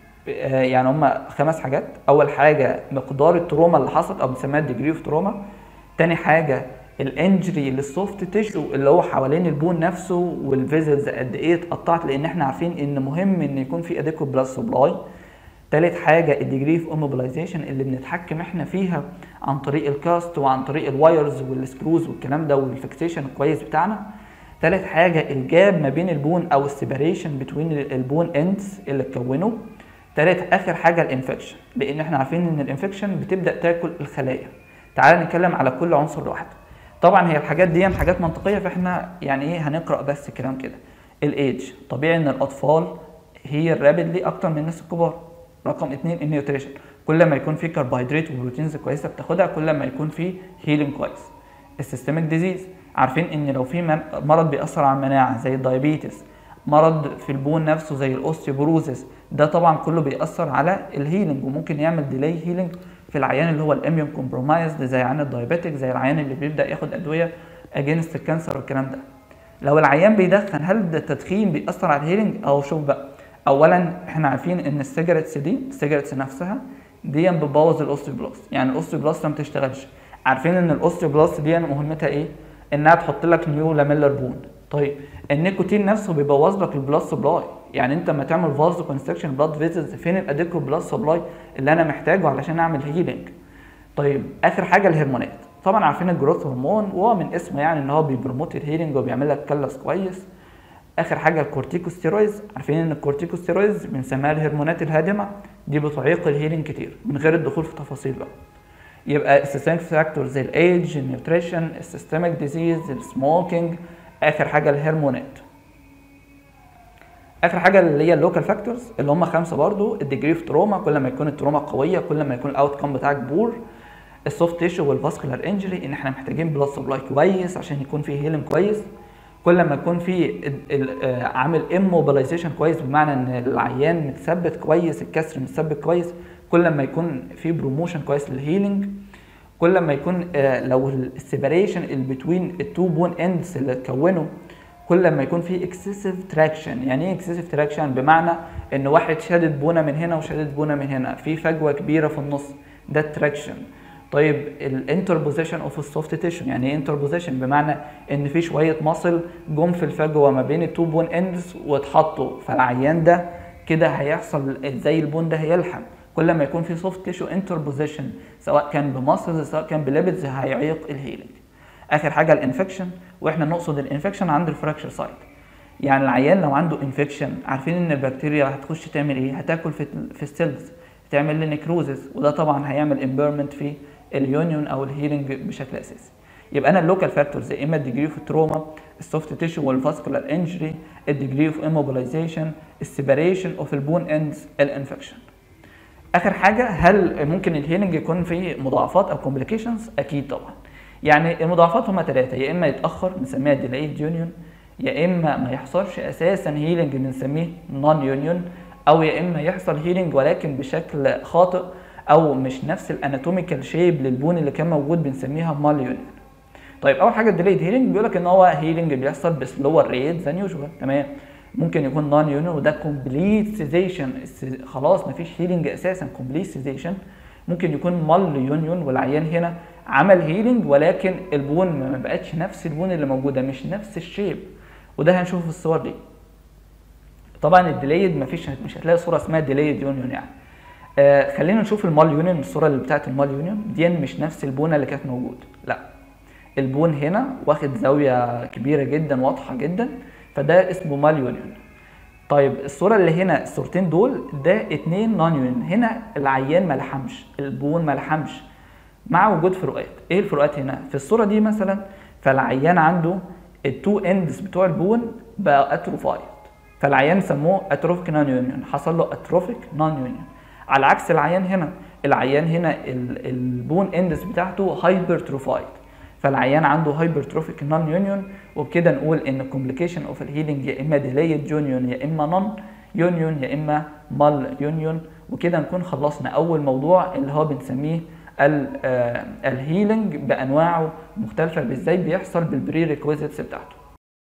يعني هم خمس حاجات أول حاجة مقدار التروما اللي حصلت أو بنسميها الديجري اوف تروما تاني حاجة الانجري للسوفت تيشو اللي هو حوالين البون نفسه والفيزلز قد ايه اتقطعت لان احنا عارفين ان مهم ان يكون في اديكو بلاد سبلاي تالت حاجة الديجري اوف اوموبلايزيشن اللي بنتحكم احنا فيها عن طريق الكاست وعن طريق الوايرز والسكروز والكلام ده والفيكسيشن الكويس بتاعنا تالت حاجة الجاب ما بين البون او السيبريشن بتوين البون اندز اللي اتكونوا تالت اخر حاجة الانفكشن لان احنا عارفين ان الانفكشن بتبدأ تاكل الخلايا تعال نتكلم على كل عنصر لوحده طبعا هي الحاجات دي حاجات منطقيه فاحنا يعني ايه هنقرا بس كلام كده الايدج طبيعي ان الاطفال هي الرابيدلي اكتر من الناس الكبار رقم اتنين النيوتريشن كل ما يكون في كربوهيدرات وبروتينز كويسه بتاخدها كل ما يكون في هيلينج كويس السيستميك ديزيز عارفين ان لو في مرض بيأثر على المناعه زي الدايابيتس مرض في البون نفسه زي الاوستيوبروزيس ده طبعا كله بيأثر على الهيلينج وممكن يعمل ديلي هيلينج في العيان اللي هو الاميون كومبرومايزد زي عيان الدايابيتك زي العيان اللي بيبدا ياخد ادويه اجينست الكانسر والكلام ده لو العيان بيدخن هل ده التدخين بيأثر على الهيلينج او شوف بقى اولا احنا عارفين ان السيجارتس دي السيجارتس نفسها دي بتبوظ الاوستيوبلاست يعني الاوستيوبلاست ما بتشتغلش عارفين ان الاوستيوبلاست دي مهمتها ايه انها تحط لك نيو لاميلر بون طيب النيكوتين نفسه بيبوظ لك البلاد سبلاي يعني انت لما تعمل فازو كونستكشن بلاد فيزلز فين الاديكو بلاد سبلاي اللي انا محتاجه علشان اعمل هيلينج طيب اخر حاجه الهرمونات طبعا عارفين الجروث هرمون وهو من اسمه يعني ان هو بيبروموت الهيلينج وبيعمل لك كلس كويس اخر حاجه الكورتيكوستيرويدز عارفين ان الكورتيكوستيرويدز بنسميها الهرمونات الهادمه دي بتعيق الهيلينج كتير من غير الدخول في تفاصيل بقى يبقى السيستميك فاكتور زي الايدج النيوتريشن السيستميك ديزيز السموكينج اخر حاجه الهرمونات اخر حاجه اللي هي اللوكال فاكتورز اللي هم خمسه برضو الديجري اوف تروما كل ما يكون التروما قويه كل ما يكون الاوت كام بتاعك بور السوفت تيشو والفاسكولار انجري ان احنا محتاجين بلاد سبلاي كويس عشان يكون في هيلم كويس كل ما يكون في عامل اموبلايزيشن كويس بمعنى ان العيان متثبت كويس الكسر متثبت كويس كل ما يكون في بروموشن كويس للهيلينج كل ما يكون لو السيبريشن اللي بتوين التو بون اندز اللي اتكونوا كل ما يكون في اكسسيف تراكشن يعني ايه اكسسيف تراكشن بمعنى ان واحد شادد بونه من هنا وشادد بونه من هنا في فجوه كبيره في النص ده التراكشن طيب الانتربوزيشن اوف السوفت تيشو يعني ايه انتربوزيشن بمعنى ان في شويه مصل جم في الفجوه ما بين التو بون اندز واتحطوا فالعيان ده كده هيحصل زي البون ده هيلحم كل ما يكون في سوفت تيشو انتربوزيشن سواء كان بمصل سواء كان بليبيدز هيعيق الهيلينج اخر حاجه الانفكشن واحنا نقصد الانفكشن عند الفراكشر سايت يعني العيان لو عنده انفكشن عارفين ان البكتيريا هتخش تعمل ايه هتاكل في في السيلز تعمل لي نيكروزس وده طبعا هيعمل امبيرمنت في اليونيون او الهيلينج بشكل اساسي يبقى انا اللوكال فاكتورز يا اما الديجري اوف تروما السوفت تيشو والفاسكولار انجري الديجري اوف immobilization السيبريشن اوف البون اندز الانفكشن اخر حاجه هل ممكن الهيلينج يكون فيه مضاعفات او كومبليكيشنز اكيد طبعا يعني المضاعفات هما ثلاثه يا اما يتاخر بنسميها ديلايد يونيون يا اما ما يحصلش اساسا هيلينج بنسميه نون يونيون او يا اما يحصل هيلينج ولكن بشكل خاطئ او مش نفس الاناتوميكال شيب للبون اللي كان موجود بنسميها مال يونيون طيب اول حاجه الديليد هيلينج بيقول لك ان هو هيلينج بيحصل بسلور ريت ذان يوجوال تمام ممكن يكون نون يونيون وده كومبليت سيزيشن خلاص مفيش هيلينج اساسا كومبليت سيزيشن ممكن يكون مال يونيون والعيان هنا عمل هيلينج ولكن البون ما بقتش نفس البون اللي موجوده مش نفس الشيب وده هنشوفه في الصور دي طبعا الديليد مفيش مش هتلاقي صوره اسمها ديليد يونيون يعني آه خلينا نشوف المال يونيون الصوره اللي بتاعت المال يونيون دي مش نفس البونه اللي كانت موجوده لا البون هنا واخد زاويه كبيره جدا واضحه جدا فده اسمه مال يونيون طيب الصوره اللي هنا الصورتين دول ده اتنين نون يونيون هنا العيان ما لحمش البون ما لحمش مع وجود فروقات ايه الفروقات هنا في الصوره دي مثلا فالعيان عنده التو اندز بتوع البون بقى اتروفايد فالعيان سموه اتروفيك نون يونيون حصل له اتروفيك نون يونيون على عكس العيان هنا العيان هنا البون اندز بتاعته هايبرتروفايد فالعيان عنده هايبرتروفيك نون يونيون وبكده نقول ان الكومبليكيشن اوف الهيلينج يا اما ديليد يونيون يا اما نون يونيون يا اما مال يونيون وكده نكون خلصنا اول موضوع اللي هو بنسميه الهيلينج بانواعه مختلفه ازاي بيحصل بالبري ريكويزيتس بتاعته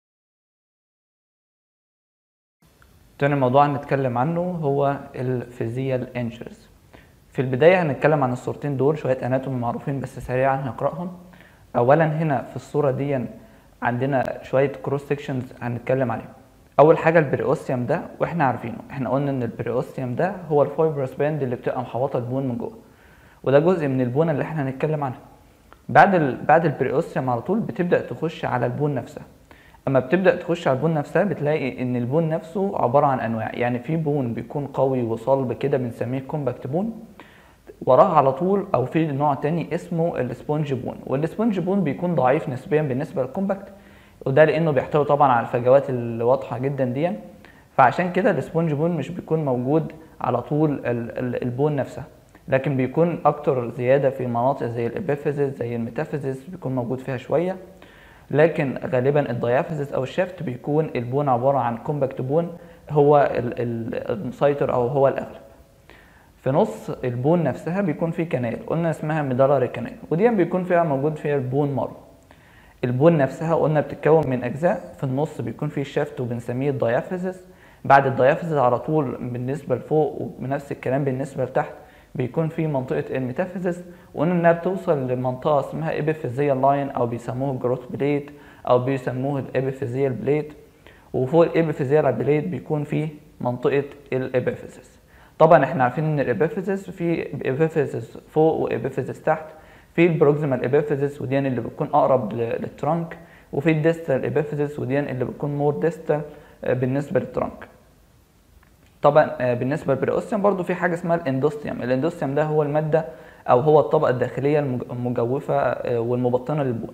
تاني موضوع هنتكلم عنه هو الفيزيال انجرز في البداية هنتكلم عن الصورتين دول شوية اناتومي معروفين بس سريعا هنقرأهم اولا هنا في الصورة دي عندنا شوية كروس سيكشنز هنتكلم عليهم اول حاجة البريوستيوم ده واحنا عارفينه احنا قلنا ان البريوستيوم ده هو الفايبرس باند اللي بتبقى محوطة البون من جوه وده جزء من البونه اللي احنا هنتكلم عنها بعد ال... بعد البريوستيوم على طول بتبدا تخش على البون نفسها اما بتبدا تخش على البون نفسها بتلاقي ان البون نفسه عباره عن انواع يعني في بون بيكون قوي وصلب كده بنسميه كومباكت بون وراه على طول او في نوع تاني اسمه السبونج بون والسبونج بون بيكون ضعيف نسبيا بالنسبه للكومباكت وده لانه بيحتوي طبعا على الفجوات الواضحه جدا دي فعشان كده السبونج بون مش بيكون موجود على طول ال... ال... البون نفسها لكن بيكون اكتر زياده في مناطق زي الابيفيزيس زي الميتافيزيس بيكون موجود فيها شويه لكن غالبا الديافيزيس او الشافت بيكون البون عباره عن كومباكت بون هو المسيطر او هو الاغلب في نص البون نفسها بيكون في كنال قلنا اسمها ميدالاري كنال ودي بيكون فيها موجود فيها البون مارو البون نفسها قلنا بتتكون من اجزاء في النص بيكون فيه الشافت وبنسميه الديافيزيس بعد الديافيزيس على طول بالنسبه لفوق ونفس الكلام بالنسبه لتحت بيكون في منطقة الميتافيزيس وقلنا انها بتوصل لمنطقة اسمها ايبيفيزيال لاين او بيسموه الجروث بليت او بيسموه الابيفيزيال بليت وفوق الابيفيزيال بليت بيكون في منطقة الابيفيزيس طبعا احنا عارفين ان الابيفيزيس في ابيفيزيس فوق وابيفيزيس تحت في البروكسيمال ابيفيزيس ودي اللي بتكون اقرب للترانك وفي الديستال ابيفيزيس ودي اللي بتكون مور ديستال بالنسبة للترانك طبعا بالنسبه للبريوستيوم برضو في حاجه اسمها الاندوستيوم الاندوستيوم ده هو الماده او هو الطبقه الداخليه المجوفه والمبطنه للبون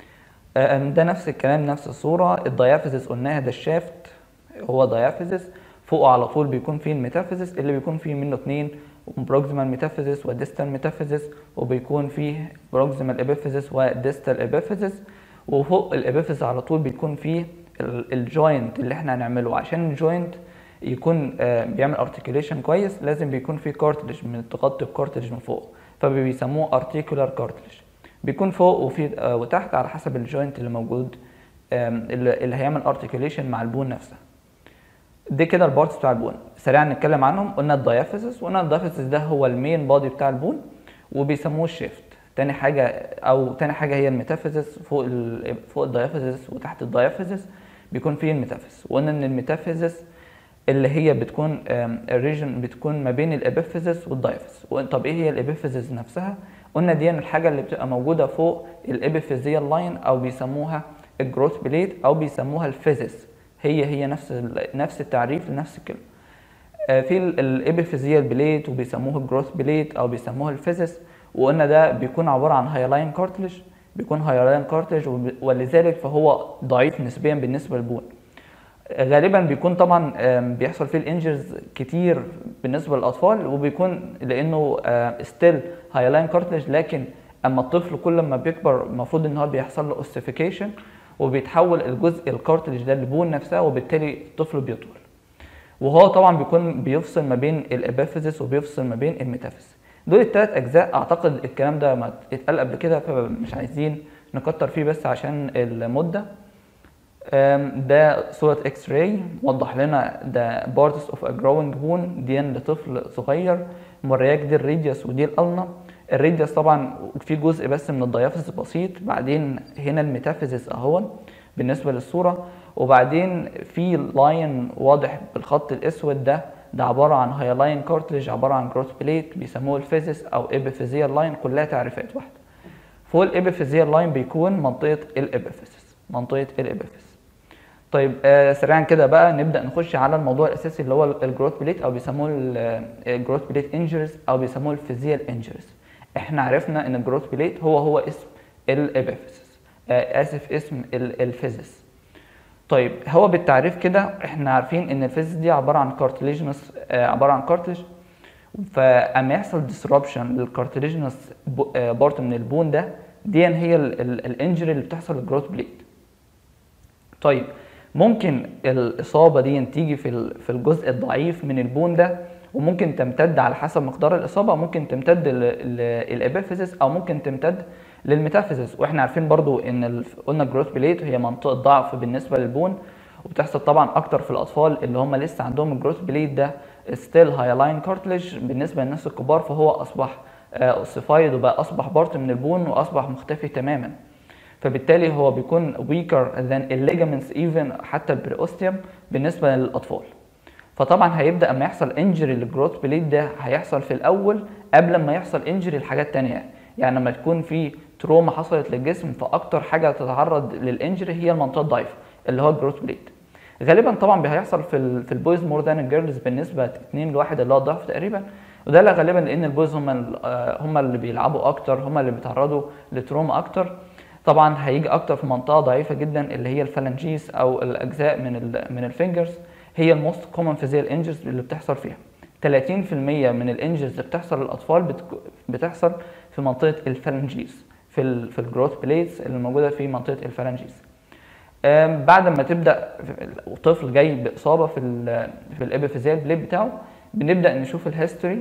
ده نفس الكلام نفس الصوره الديافيزيس قلناها ده الشافت هو ديافيزيس فوقه على طول بيكون فيه الميتافيزيس اللي بيكون فيه منه اتنين بروكسيمال ميتافيزيس وديستال ميتافيزيس وبيكون فيه بروكسيمال ابيفيزيس وديستال ابيفيزيس وفوق الابيفيزيس على طول بيكون فيه الجوينت اللي احنا هنعمله عشان الجوينت يكون بيعمل ارتكيوليشن كويس لازم بيكون في كارتلج من تغطي بكارتلج من فوق فبيسموه ارتيكولار كارتلج بيكون فوق وفي وتحت على حسب الجوينت اللي موجود اللي هيعمل ارتكيوليشن مع البون نفسها دي كده البارتس بتاع البون سريعا نتكلم عنهم قلنا الدايافيزيس وقلنا الدايافيزيس ده هو المين بادي بتاع البون وبيسموه الشيفت تاني حاجه او تاني حاجه هي الميتافيزيس فوق ال فوق الدايافيزيس وتحت الدايافيزيس بيكون فيه الميتافيزيس وقلنا ان الميتافيزيس اللي هي بتكون الريجن بتكون ما بين الابيفيزيس والدايفيز طب ايه هي الابيفيزيس نفسها قلنا دي الحاجه اللي بتبقى موجوده فوق الابيفيزيال لاين او بيسموها الجروث بليت او بيسموها الفيزيس هي هي نفس ال- نفس التعريف لنفس الكلمه آه، في الابيفيزيال بليت وبيسموه الجروث بليت او بيسموه الفيزيس وقلنا ده بيكون عباره عن هايلاين كارتلج بيكون هايلاين كارتلج وب- ولذلك فهو ضعيف نسبيا بالنسبه للبون غالبا بيكون طبعا آم، بيحصل فيه الانجرز كتير بالنسبه للاطفال وبيكون لانه ستيل هايلاين كارتلج لكن اما الطفل كل ما بيكبر المفروض ان هو بيحصل له اوسيفيكيشن وبيتحول الجزء الكارتلج ده لبون نفسها وبالتالي الطفل بيطول وهو طبعا بيكون بيفصل ما بين الابيفيزيس وبيفصل ما بين الميتافيزيس دول الثلاث اجزاء اعتقد الكلام ده ما اتقال قبل كده فمش عايزين نكتر فيه بس عشان المده أم، ده صورة اكس راي وضح لنا ده بارتس اوف ا جروينج بون دي لطفل صغير مورياك دي الريديوس ودي الالنا الريديوس طبعا في جزء بس من الديافيز بسيط بعدين هنا الميتافيزيس اهون بالنسبة للصورة وبعدين في لاين واضح بالخط الاسود ده ده عبارة عن هايلاين كارتلج عبارة عن جروث بليت بيسموه الفيزيس او ابيفيزيال لاين كلها تعريفات واحدة فوق الابيفيزيال لاين بيكون منطقة الابيفيزيس منطقة الابيفيزيس طيب آه سريعا كده بقى نبدا نخش على الموضوع الاساسي اللي هو الجروث بليت او بيسموه الجروث بليت انجريز او بيسموه الفيزيال انجريز احنا عرفنا ان الجروث بليت هو هو اسم الابيفيسس آه اسف اسم ال- الفيزيس طيب هو بالتعريف كده احنا عارفين ان الفيزيس دي عباره عن كارتليجنس آه عباره عن كارتليج فاما يحصل ديسربشن للكارتليجنس بارت من البون ده دي هي الانجري اللي بتحصل للجروث بليت طيب ممكن الإصابة دي تيجي في ال- في الجزء الضعيف من البون ده وممكن تمتد على حسب مقدار الإصابة ممكن تمتد للإبيفيزيس أو ممكن تمتد للميتافيزيس واحنا عارفين برضو ان ال- قلنا الجروث بليت هي منطقة ضعف بالنسبة للبون وبتحصل طبعا اكتر في الاطفال اللي هم لسه عندهم الجروث بليت ده ستيل هايلاين كارتلج بالنسبة للناس الكبار فهو اصبح اوسيفايد وبقى اصبح بارت من البون واصبح مختفي تماما فبالتالي هو بيكون weaker than الليجامنتس even حتى البريوستيوم بالنسبه للاطفال فطبعا هيبدا اما يحصل انجري للجروث بليد ده هيحصل في الاول قبل ما يحصل انجري لحاجات تانية يعني لما تكون في تروما حصلت للجسم فاكتر حاجه تتعرض للانجري هي المنطقه الضعيفه اللي هو الجروث بليد غالبا طبعا هيحصل في ال في البويز مور ذان الجيرلز بالنسبه 2 لواحد اللي هو الضعف تقريبا وده لا غالبا لان البويز هم ال- آه، هم اللي بيلعبوا اكتر هم اللي بيتعرضوا لتروما اكتر طبعا هيجي اكتر في منطقه ضعيفه جدا اللي هي الفالنجيس او الاجزاء من ال من الفينجرز هي الموست كومن فيزيال انجرز اللي بتحصل فيها 30% من الانجرز اللي بتحصل للاطفال بتك- بتحصل في منطقه الفالنجيس في ال في الجروث بليتس اللي موجوده في منطقه الفالنجيس آم، بعد ما تبدا طفل جاي باصابه في ال في الابيفيزيال بليد بتاعه بنبدا نشوف الهيستوري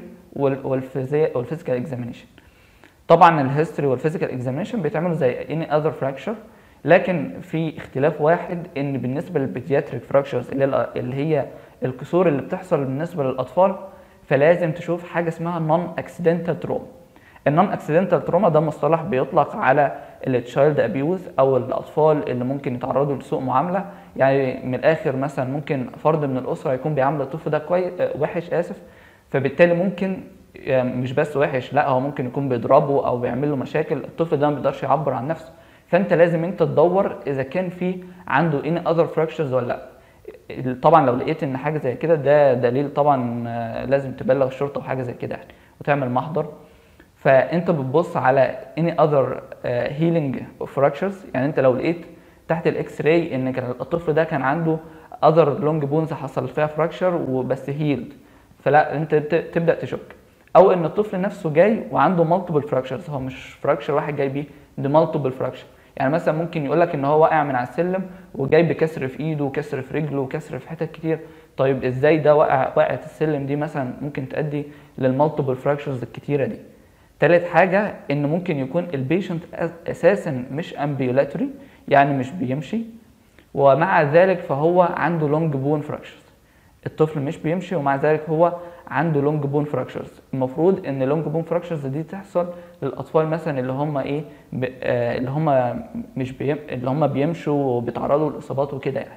والفيزيكال اكزامينيشن طبعا الهيستوري والفيزيكال اكزامينشن بيتعملوا زي اني اذر فراكشر لكن في اختلاف واحد ان بالنسبه للبيدياتريك فراكشرز اللي, هي- اللي هي الكسور اللي بتحصل بالنسبه للاطفال فلازم تشوف حاجه اسمها نون اكسيدنتال تروما النون اكسيدنتال تروما ده مصطلح بيطلق على التشايلد ابيوز او الاطفال اللي ممكن يتعرضوا لسوء معامله يعني من الاخر مثلا ممكن فرد من الاسره يكون بيعامل الطفل ده كويس وحش اسف فبالتالي ممكن يعني مش بس وحش لا هو ممكن يكون بيضربه او بيعمل له مشاكل الطفل ده ما بيقدرش يعبر عن نفسه فانت لازم انت تدور اذا كان في عنده ان اذر فراكشرز ولا لا طبعا لو لقيت ان حاجه زي كده ده دليل طبعا آه، لازم تبلغ الشرطه وحاجه زي كده يعني وتعمل محضر فانت بتبص على any other uh, healing fractures يعني انت لو لقيت تحت الاكس راي ان كان الطفل ده كان عنده other long bones حصل فيها fracture وبس healed فلا انت ت- تبدا تشك او ان الطفل نفسه جاي وعنده multiple fractures هو مش fracture واحد جاي بيه ده multiple fracture يعني مثلا ممكن يقول لك ان هو واقع من على السلم وجاي بكسر في ايده وكسر في رجله وكسر في حتت كتير طيب ازاي ده وقع وقعه السلم دي مثلا ممكن تؤدي للمالتيبل فراكشرز الكتيره دي تالت حاجة إن ممكن يكون البيشنت أساسا مش امبيولاتوري يعني مش بيمشي ومع ذلك فهو عنده لونج بون فراكشرز الطفل مش بيمشي ومع ذلك هو عنده لونج بون فراكشرز المفروض ان لونج بون فراكشرز دي تحصل للاطفال مثلا اللي هم ايه ب... آه اللي هم مش بيم... اللي هم بيمشوا وبيتعرضوا لاصابات وكده يعني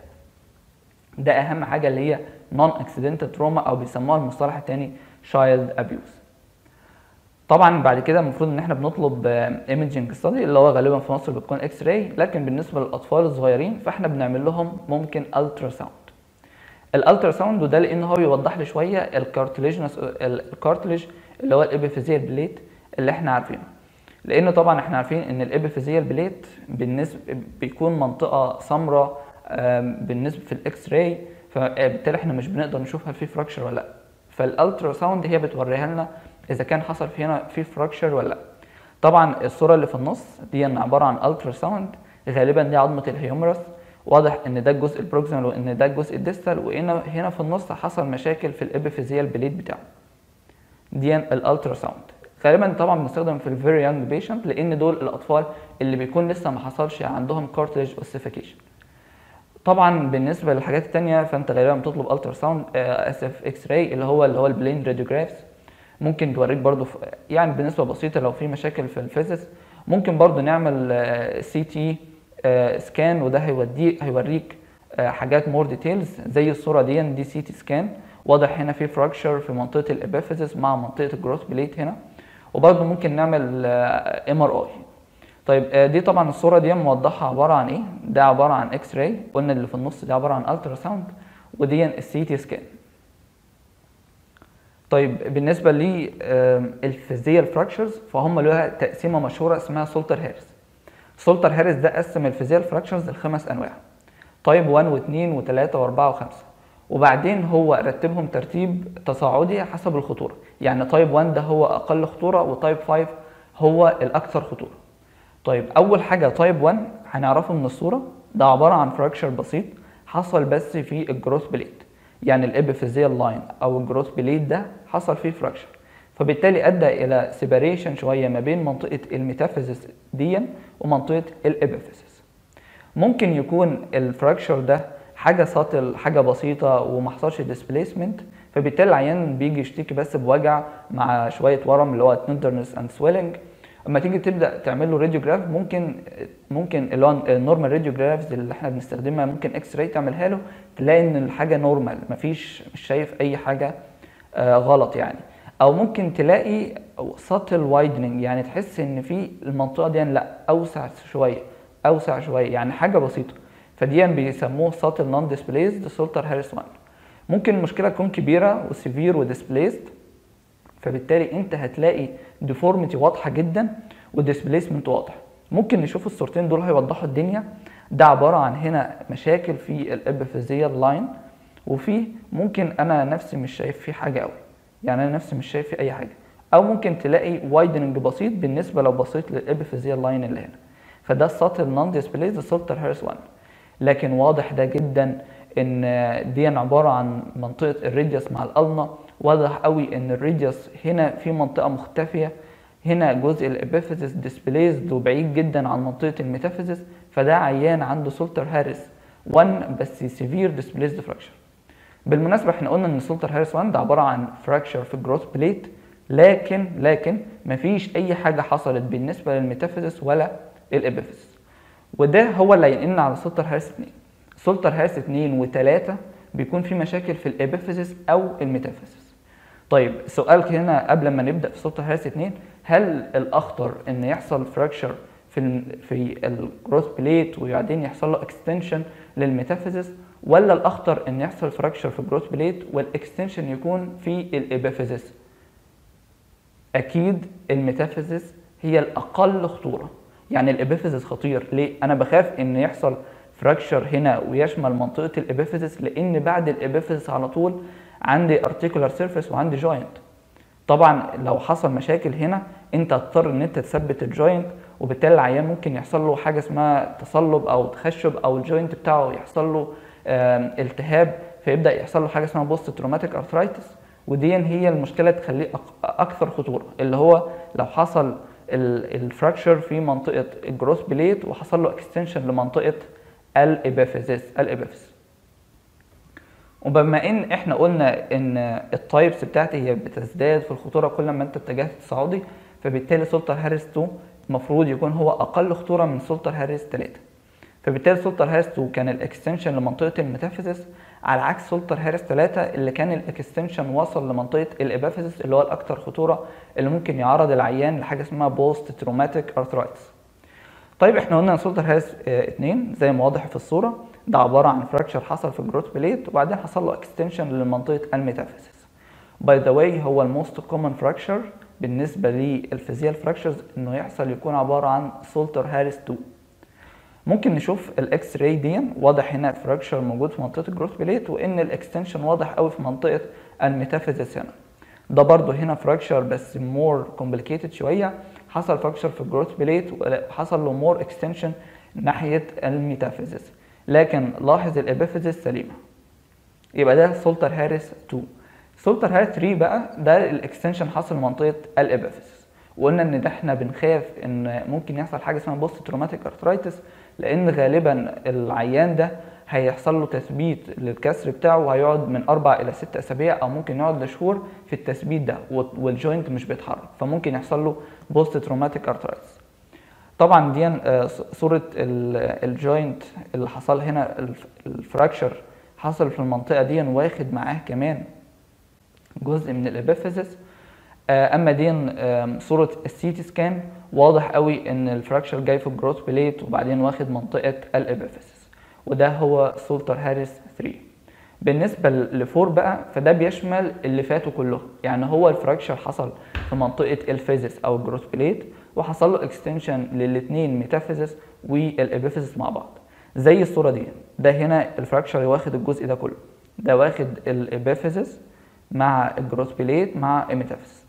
ده اهم حاجه اللي هي نون اكسيدنتال تروما او بيسموها المصطلح التاني شايلد ابيوز طبعا بعد كده المفروض ان احنا بنطلب ايمجنج ستادي اللي هو غالبا في مصر بتكون اكس راي لكن بالنسبه للاطفال الصغيرين فاحنا بنعمل لهم ممكن الترا ساوند الالترا ساوند وده لان هو بيوضح لي شويه الكارتليج الكارتليج اللي هو الابيفيزيال بليت اللي احنا عارفينه لان طبعا احنا عارفين ان الابيفيزيال بليت بالنسبه بيكون منطقه سمراء بالنسبه في الاكس راي فبالتالي احنا مش بنقدر نشوف هل في فراكشر ولا لا فالالترا ساوند هي بتوريها لنا اذا كان حصل في هنا في فراكشر ولا لا طبعا الصوره اللي في النص دي عباره عن الترا ساوند غالبا دي عظمه الهيومرس واضح ان ده الجزء البروكسيمال وان ده الجزء الديستال وهنا هنا في النص حصل مشاكل في الابيفيزيال بليد بتاعه دي الالترا ساوند غالبا طبعا بنستخدم في الفيري يونج بيشنت لان دول الاطفال اللي بيكون لسه ما حصلش عندهم كارتليج اوسيفيكيشن طبعا بالنسبه للحاجات التانية فانت غالبا بتطلب الترا ساوند اسف اكس راي اللي هو اللي هو البلين راديوجرافز ممكن توريك برضو يعني بنسبه بسيطه لو في مشاكل في الفيزيس ممكن برضو نعمل سي تي سكان وده هيوديك هيوريك حاجات مور ديتيلز زي الصوره دي دي سي تي سكان واضح هنا في فراكشر في منطقه الابيفيزيس مع منطقه الجروث بليت هنا وبرضو ممكن نعمل ام ار اي طيب دي طبعا الصوره دي موضحه عباره عن ايه ده عباره عن اكس راي قلنا اللي في النص دي عباره عن الترا ساوند ودي السي تي سكان طيب بالنسبه للفيزيال فراكشرز فهم لها تقسيمه مشهوره اسمها سولتر هارس سولتر هارس ده قسم الفيزيال فراكشرز لخمس انواع تايب 1 و2 و3 و4 و5 وبعدين هو رتبهم ترتيب تصاعدي حسب الخطوره يعني تايب 1 ده هو اقل خطوره وتايب 5 هو الاكثر خطوره طيب اول حاجه تايب 1 هنعرفه من الصوره ده عباره عن فراكشر بسيط حصل بس في الجروث بليد يعني الابيفيزيال لاين او الجروث بليد ده حصل فيه فراكشر فبالتالي ادى الى سيباريشن شويه ما بين منطقه الميتافيزيس دي ومنطقه الابيفيزيس ممكن يكون الفراكشر ده حاجه ساطل حاجه بسيطه وما حصلش ديسبليسمنت فبالتالي العيان بيجي يشتكي بس بوجع مع شويه ورم اللي هو تندرنس اند سويلنج اما تيجي تبدا تعمل له راديوجراف ممكن ممكن اللي هو النورمال راديوجرافز اللي احنا بنستخدمها ممكن اكس راي تعملها له تلاقي ان الحاجه نورمال مفيش مش شايف اي حاجه آه غلط يعني او ممكن تلاقي ساتل وايدنج يعني تحس ان في المنطقه دي لا اوسع شويه اوسع شويه يعني حاجه بسيطه فدي بيسموه ساتل نون ديسبليزد سولتر هاريس 1 ممكن المشكله تكون كبيره وسيفير وديسبليزد فبالتالي انت هتلاقي ديفورميتي واضحه جدا وديسبليسمنت واضح ممكن نشوف الصورتين دول هيوضحوا الدنيا ده عباره عن هنا مشاكل في الابيفيزيال لاين وفي ممكن انا نفسي مش شايف فيه حاجه قوي يعني انا نفسي مش شايف فيه اي حاجه او ممكن تلاقي وايدنج بسيط بالنسبه لو بصيت للابيفيزيال لاين اللي هنا فده السطر نون ديسبليز سولتر هيرس 1 لكن واضح ده جدا ان دي عباره عن منطقه الريديوس مع الالنا واضح قوي ان الريديوس هنا في منطقه مختفيه هنا جزء الابيفيزيس ديسبليزد وبعيد جدا عن منطقه الميتافيزيس فده عيان عنده سولتر هارس 1 بس سيفير ديسبليزد فراكشر بالمناسبه احنا قلنا ان سولتر هارس 1 ده عباره عن فراكشر في الجروث بليت لكن لكن مفيش اي حاجه حصلت بالنسبه للميتافيزيس ولا الابيفيزيس وده هو اللي هينقلنا على سولتر هارس 2 سولتر هارس 2 و3 بيكون في مشاكل في الابيفيزيس او الميتافيزيس طيب سؤال هنا قبل ما نبدا في سولتر هارس 2 هل الاخطر ان يحصل فراكشر في ال في الجروث بليت وبعدين يحصل له اكستنشن للميتافيزيس ولا الاخطر ان يحصل فراكشر في الجروث بليت والاكستنشن يكون في الابيفيزيس اكيد الميتافيزيس هي الاقل خطوره يعني الابيفيزيس خطير ليه انا بخاف ان يحصل فراكشر هنا ويشمل منطقه الابيفيزيس لان بعد الابيفيزيس على طول عندي ارتيكولار سيرفيس وعندي جوينت طبعا لو حصل مشاكل هنا انت هتضطر ان انت تثبت الجوينت وبالتالي العيان ممكن يحصل له حاجه اسمها تصلب او تخشب او الجوينت بتاعه يحصل له التهاب فيبدا يحصل له حاجه اسمها بوست تروماتيك ارثرايتس ودي هي المشكله تخليه اكثر خطوره اللي هو لو حصل الفراكشر في منطقه الجروث بليت وحصل له اكستنشن لمنطقه الابيفيزيس الابيفيس وبما ان احنا قلنا ان التايبس بتاعتي هي بتزداد في الخطوره كل ما انت اتجهت تصاعدي فبالتالي سولتر هاريس 2 المفروض يكون هو اقل خطوره من سولتر هاريس 3 فبالتالي سولتر هارس 2 كان الاكستنشن لمنطقه الميتافيزيس على عكس سولتر هارس 3 اللي كان الاكستنشن وصل لمنطقه الابافيزيس اللي هو الاكثر خطوره اللي ممكن يعرض العيان لحاجه اسمها بوست تروماتيك ارثرايتس طيب احنا قلنا ان سولتر هارس 2 زي ما واضح في الصوره ده عباره عن فراكشر حصل في الجروث بليت وبعدين حصل له اكستنشن لمنطقه الميتافيزيس باي ذا واي هو الموست كومن فراكشر بالنسبه للفيزيال فراكشرز انه يحصل يكون عباره عن سولتر هارس 2 ممكن نشوف الاكس راي دي واضح هنا فراكشر موجود في منطقه الجروث بليت وان الاكستنشن واضح قوي في منطقه الميتافيزيس هنا ده برضو هنا فراكشر بس مور كومبليكيتد شويه حصل فراكشر في الجروث بليت وحصل له مور اكستنشن ناحيه الميتافيزيس لكن لاحظ الابيفيزيس سليمه يبقى ده سولتر هارس 2 سولتر هارس 3 بقى ده الاكستنشن حصل منطقه الابيفيزيس وقلنا ان ده احنا بنخاف ان ممكن يحصل حاجه اسمها بوست تروماتيك ارثرايتس لان غالبا العيان ده هيحصل له تثبيت للكسر بتاعه وهيقعد من اربع الى ست اسابيع او ممكن يقعد لشهور في التثبيت ده والجوينت مش بيتحرك فممكن يحصل له بوست تروماتيك ارثرايتس طبعا دي صوره الجوينت اللي حصل هنا الفراكشر حصل في المنطقه دي واخد معاه كمان جزء من الابيفيزيس اما دي صوره السي تي سكان واضح قوي ان الفراكشر جاي في الجروث بليت وبعدين واخد منطقه الابيفيزيس وده هو سولتر هاريس 3 بالنسبه لفور بقى فده بيشمل اللي فاتوا كلهم يعني هو الفراكشر حصل في منطقه الفيزيس او الجروث بليت وحصل له اكستنشن للاثنين ميتافيزيس والابيفيزيس مع بعض زي الصوره دي ده هنا الفراكشر واخد الجزء ده كله ده واخد الابيفيزيس مع الجروث بليت مع الميتافيزيس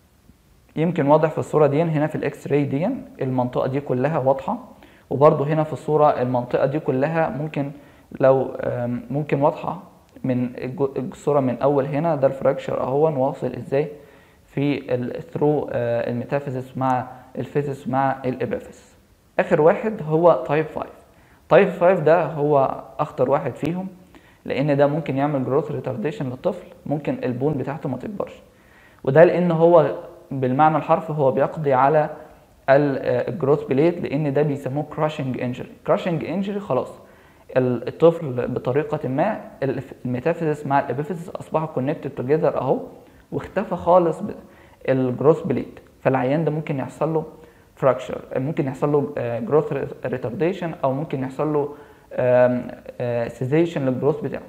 يمكن واضح في الصوره دي هنا في الاكس راي دي المنطقه دي كلها واضحه وبرده هنا في الصوره المنطقه دي كلها ممكن لو ممكن واضحه من الصوره من اول هنا ده الفراكشر اهو واصل ازاي في الثرو الميتافيزيس مع الفيزيس مع الابيفيس اخر واحد هو تايب 5 تايب 5 ده هو اخطر واحد فيهم لان ده ممكن يعمل جروث ريتارديشن للطفل ممكن البون بتاعته ما تكبرش وده لان هو بالمعنى الحرفي هو بيقضي على الجروث بليت لان ده بيسموه كراشنج انجري كراشنج انجري خلاص الطفل بطريقه ما الميتافيزيس مع الابيفيزيس اصبحوا كونكتد توجذر اهو واختفى خالص الجروث بليت فالعيان ده ممكن يحصل له فراكشر ممكن يحصل له جروث ريتارديشن او ممكن يحصل له سيزيشن للجروث بتاعه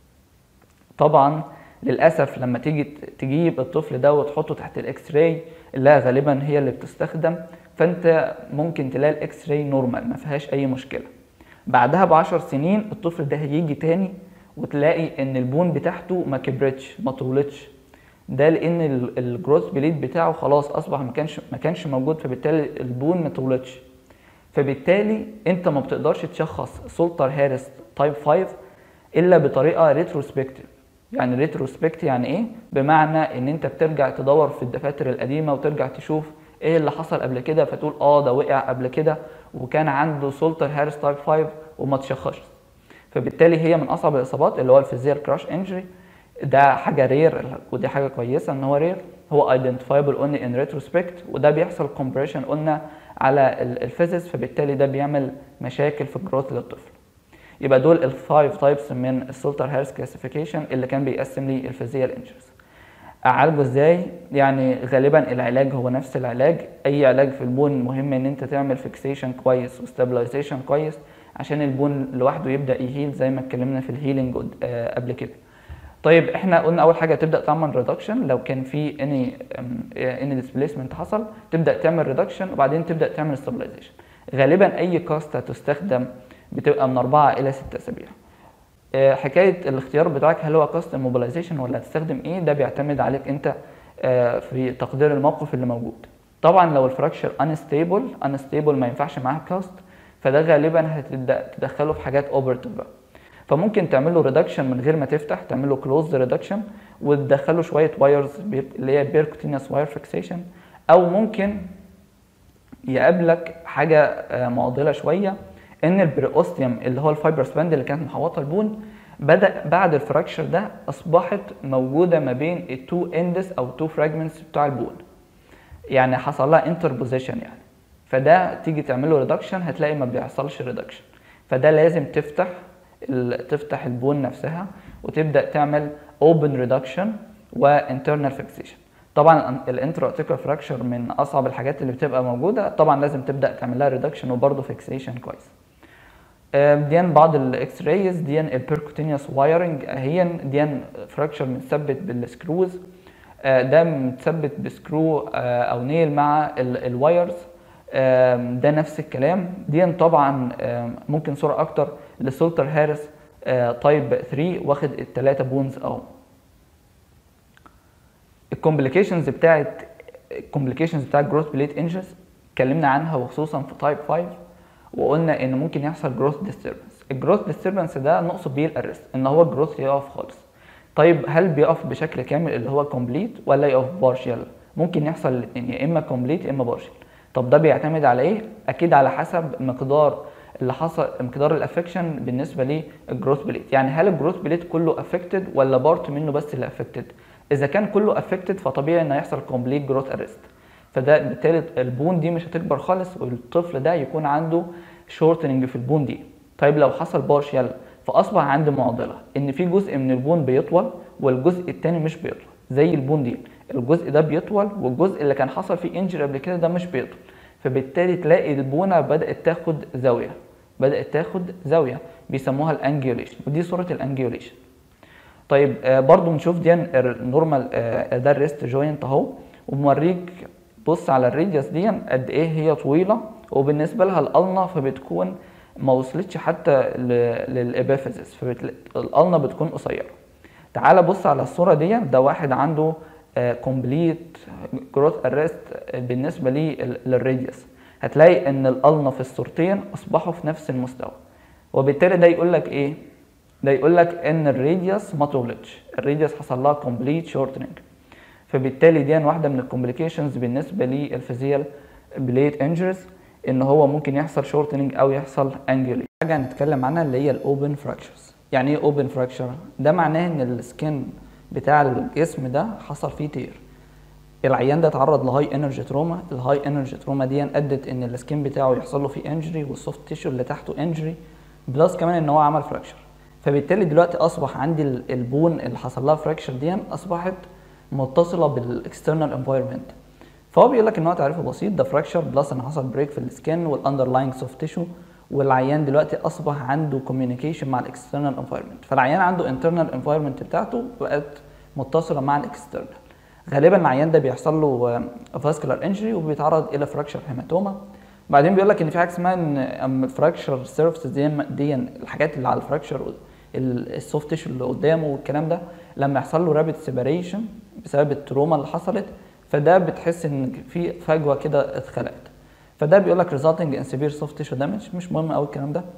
طبعا للاسف لما تيجي تجيب الطفل ده وتحطه تحت الاكس راي اللي غالبا هي اللي بتستخدم فانت ممكن تلاقي الاكس راي نورمال ما فيهاش اي مشكله بعدها بعشر سنين الطفل ده هيجي تاني وتلاقي ان البون بتاعته ما كبرتش ما طولتش ده لان الجروث بليد بتاعه خلاص اصبح ما كانش ما كانش موجود فبالتالي البون ما طولتش فبالتالي انت ما بتقدرش تشخص سولتر هارس تايب 5 الا بطريقه ريتروسبكتيف يعني ريتروسبكت يعني ايه بمعنى ان انت بترجع تدور في الدفاتر القديمه وترجع تشوف ايه اللي حصل قبل كده فتقول اه ده وقع قبل كده وكان عنده سولتر هارس تايب 5 وما تشخصش فبالتالي هي من اصعب الاصابات اللي هو الفيزيال كراش انجري ده حاجه رير ودي حاجه كويسه ان هو رير هو ايدنتيفايبل قلنا ان ريتروسبكت وده بيحصل كومبريشن قلنا على الفيزيس فبالتالي ده بيعمل مشاكل في الجروث للطفل يبقى دول الفايف تايبس من السولتر هارس كلاسيفيكيشن اللي كان بيقسم لي الفيزيال انجريز اعالجه ازاي يعني غالبا العلاج هو نفس العلاج اي علاج في البون مهم ان انت تعمل فيكسيشن كويس وستابلايزيشن كويس عشان البون لوحده يبدا يهيل زي ما اتكلمنا في الهيلينج قبل كده طيب احنا قلنا اول حاجه تبدا تعمل ريدكشن لو كان في اني اني ديسبيسمنت حصل تبدا تعمل ريدكشن وبعدين تبدا تعمل ستابلايزيشن غالبا اي كاستا تستخدم بتبقى من أربعة إلى ستة أسابيع حكاية الاختيار بتاعك هل هو كاست موبيلايزيشن ولا هتستخدم ايه ده بيعتمد عليك انت في تقدير الموقف اللي موجود طبعا لو الفراكشر انستيبل انستيبل ما ينفعش معاه كاست فده غالبا هتبدا تدخله في حاجات اوبرتيف بقى فممكن تعمل له ريدكشن من غير ما تفتح تعمل له كلوز ريدكشن وتدخله شويه وايرز اللي هي بيركوتينس واير فيكسيشن او ممكن يقابلك حاجه معضله شويه ان البريوستيوم اللي هو الفايبر سباند اللي كانت محوطه البون بدا بعد الفراكشر ده اصبحت موجوده ما بين التو اندس او تو فراجمنتس بتاع البون يعني حصل لها انتربوزيشن يعني فده تيجي تعمل له ريدكشن هتلاقي ما بيحصلش ريدكشن فده لازم تفتح ال- تفتح البون نفسها وتبدا تعمل اوبن ريدكشن وانترنال فيكسيشن طبعا الانترا ارتيكولار فراكشر من اصعب الحاجات اللي بتبقى موجوده طبعا لازم تبدا تعمل لها ريدكشن وبرده فيكسيشن كويس آم، ديان بعض الاكس رايز ديان البيركوتينيوس وايرنج هي ديان فراكشر متثبت بالسكروز آه، ده متثبت بسكرو آه، او نيل مع ال- الوايرز آم، ده نفس الكلام دي طبعا آم، ممكن صوره اكتر لسولتر هارس آه، تايب 3 واخد الثلاثه بونز اهو الكومبليكيشنز بتاعت الكومبليكيشنز بتاعت جروث بليت انجز اتكلمنا عنها وخصوصا في تايب 5 وقلنا ان ممكن يحصل جروث ديستربنس الجروث ديستربنس ده نقصد بيه الارست ان هو الجروث يقف خالص طيب هل بيقف بشكل كامل اللي هو كومبليت ولا يقف بارشال ممكن يحصل الاثنين يا اما كومبليت يا اما بارشال طب ده بيعتمد على ايه اكيد على حسب مقدار اللي حصل مقدار الافكشن بالنسبه للجروث بليت يعني هل الجروث بليت كله افكتد ولا بارت منه بس اللي افكتد اذا كان كله افكتد فطبيعي ان هيحصل كومبليت جروث ارست فده بالتالي البون دي مش هتكبر خالص والطفل ده يكون عنده شورتنج في البون دي طيب لو حصل بارشال فاصبح عندي معضله ان في جزء من البون بيطول والجزء التاني مش بيطول زي البون دي الجزء ده بيطول والجزء اللي كان حصل فيه انجري قبل كده ده مش بيطول فبالتالي تلاقي البونه بدات تاخد زاويه بدات تاخد زاويه بيسموها الانجيوليشن ودي صوره الانجيوليشن طيب آه برضو نشوف دي النورمال آه ده الريست جوينت اهو وموريك بص على الريديوس دي قد ايه هي طويله وبالنسبه لها الالنا فبتكون ما وصلتش حتى للابافيزس فالالنا بتكون قصيره تعال بص على الصوره دي ده واحد عنده كومبليت جروث ارست بالنسبه لي للريديوس هتلاقي ان الالنا في الصورتين اصبحوا في نفس المستوى وبالتالي ده يقول لك ايه ده يقول لك ان الراديوس ما طولتش الراديوس حصل لها كومبليت شورتنج فبالتالي دي واحده من الكومبليكيشنز بالنسبه للفيزيال بليت انجرز ان هو ممكن يحصل شورتنج او يحصل انجلي حاجه هنتكلم عنها اللي هي الاوبن فراكشرز يعني ايه اوبن فراكشر ده معناه ان السكين بتاع الجسم ده حصل فيه تير العيان ده اتعرض لهاي انرجي تروما الهاي انرجي تروما دي ادت ان السكين بتاعه يحصل له فيه انجري والسوفت تيشو اللي تحته انجري بلس كمان ان هو عمل فراكشر فبالتالي دلوقتي اصبح عندي البون اللي حصل لها فراكشر دي اصبحت متصله بالاكسترنال انفايرمنت فهو بيقول لك ان هو تعريفه بسيط ده فراكشر بلس ان حصل بريك في السكين والاندرلاينج سوفت تيشو والعيان دلوقتي اصبح عنده كوميونيكيشن مع الاكسترنال انفايرمنت فالعيان عنده انترنال انفايرمنت بتاعته بقت متصله مع الاكسترنال غالبا العيان ده بيحصل له فاسكولار انجري وبيتعرض الى فراكشر هيماتوما بعدين بيقول لك ان في حاجه اسمها ان فراكشر سيرفيس دي دي الحاجات اللي على الفراكشر السوفت تيشو اللي قدامه والكلام ده لما يحصل له رابيد سيبريشن بسبب التروما اللي حصلت فده بتحس ان في فجوه كده اتخلقت فده بيقول لك resulting in severe soft tissue damage مش مهم قوي الكلام ده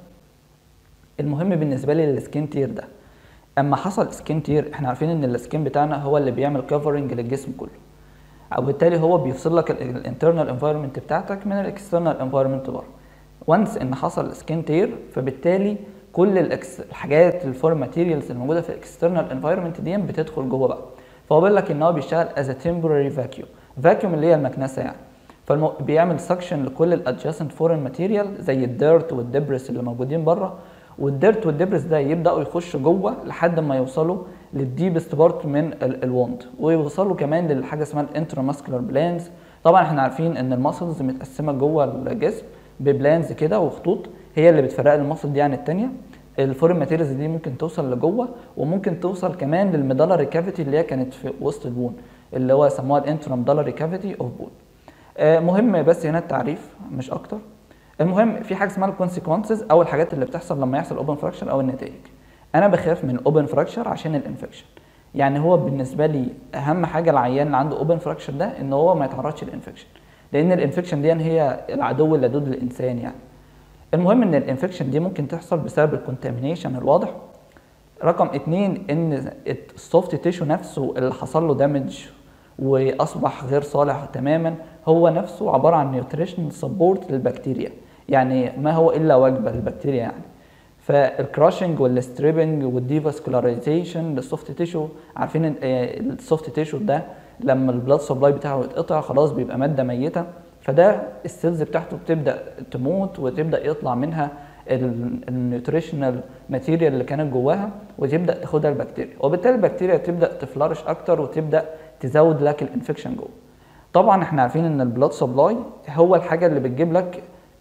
المهم بالنسبه لي السكين تير ده اما حصل سكين تير احنا عارفين ان السكين بتاعنا هو اللي بيعمل كفرنج للجسم كله وبالتالي هو بيفصل لك الانترنال انفايرمنت بتاعتك من الاكسترنال انفايرمنت بره وانس ان حصل سكين تير فبالتالي كل الأكس الحاجات الفورم ماتيريالز الموجوده في الاكسترنال انفايرمنت دي بتدخل جوه بقى فهو بيقول لك ان هو بيشتغل از تمبوراري فاكيوم فاكيوم اللي هي المكنسه يعني فبيعمل سكشن لكل الادجاسنت فورين ماتيريال زي الديرت والدبرس اللي موجودين بره والديرت والدبرس ده يبداوا يخشوا جوه لحد ما يوصلوا للديبست بارت من الوند ويوصلوا كمان للحاجه اسمها الانتراماسكولار بلانز طبعا احنا عارفين ان الماسلز متقسمه جوه الجسم ببلانز كده وخطوط هي اللي بتفرق الماسل دي عن الثانيه الفورين ماتيريالز دي ممكن توصل لجوه وممكن توصل كمان للميدالري كافيتي اللي هي كانت في وسط البون اللي هو سموها الانترامدالري كافيتي اوف بون مهم بس هنا التعريف مش اكتر المهم في حاجه اسمها الكونسيكونسز او الحاجات اللي بتحصل لما يحصل اوبن فراكشر او النتائج انا بخاف من اوبن فراكشر عشان الانفكشن يعني هو بالنسبه لي اهم حاجه العيان اللي عنده اوبن فراكشر ده ان هو ما يتعرضش للانفكشن لان الانفكشن دي هي العدو اللدود للانسان يعني المهم ان الانفكشن دي ممكن تحصل بسبب الكونتامينيشن الواضح رقم اتنين ان السوفت تيشو نفسه اللي حصل له دامج واصبح غير صالح تماما هو نفسه عباره عن نيوتريشن سبورت للبكتيريا يعني ما هو الا وجبه للبكتيريا يعني فالكراشنج والستريبنج والديفاسكولاريزيشن للسوفت تيشو عارفين ان السوفت تيشو ده لما البلاد سبلاي بتاعه يتقطع خلاص بيبقى ماده ميته فده السيلز بتاعته بتبدا تموت وتبدا يطلع منها النيوتريشنال ماتيريال اللي كانت جواها وتبدا تاخدها البكتيريا وبالتالي البكتيريا تبدا تفلرش اكتر وتبدا تزود لك الانفكشن جوه طبعا احنا عارفين ان البلاد سبلاي هو الحاجه اللي بتجيب لك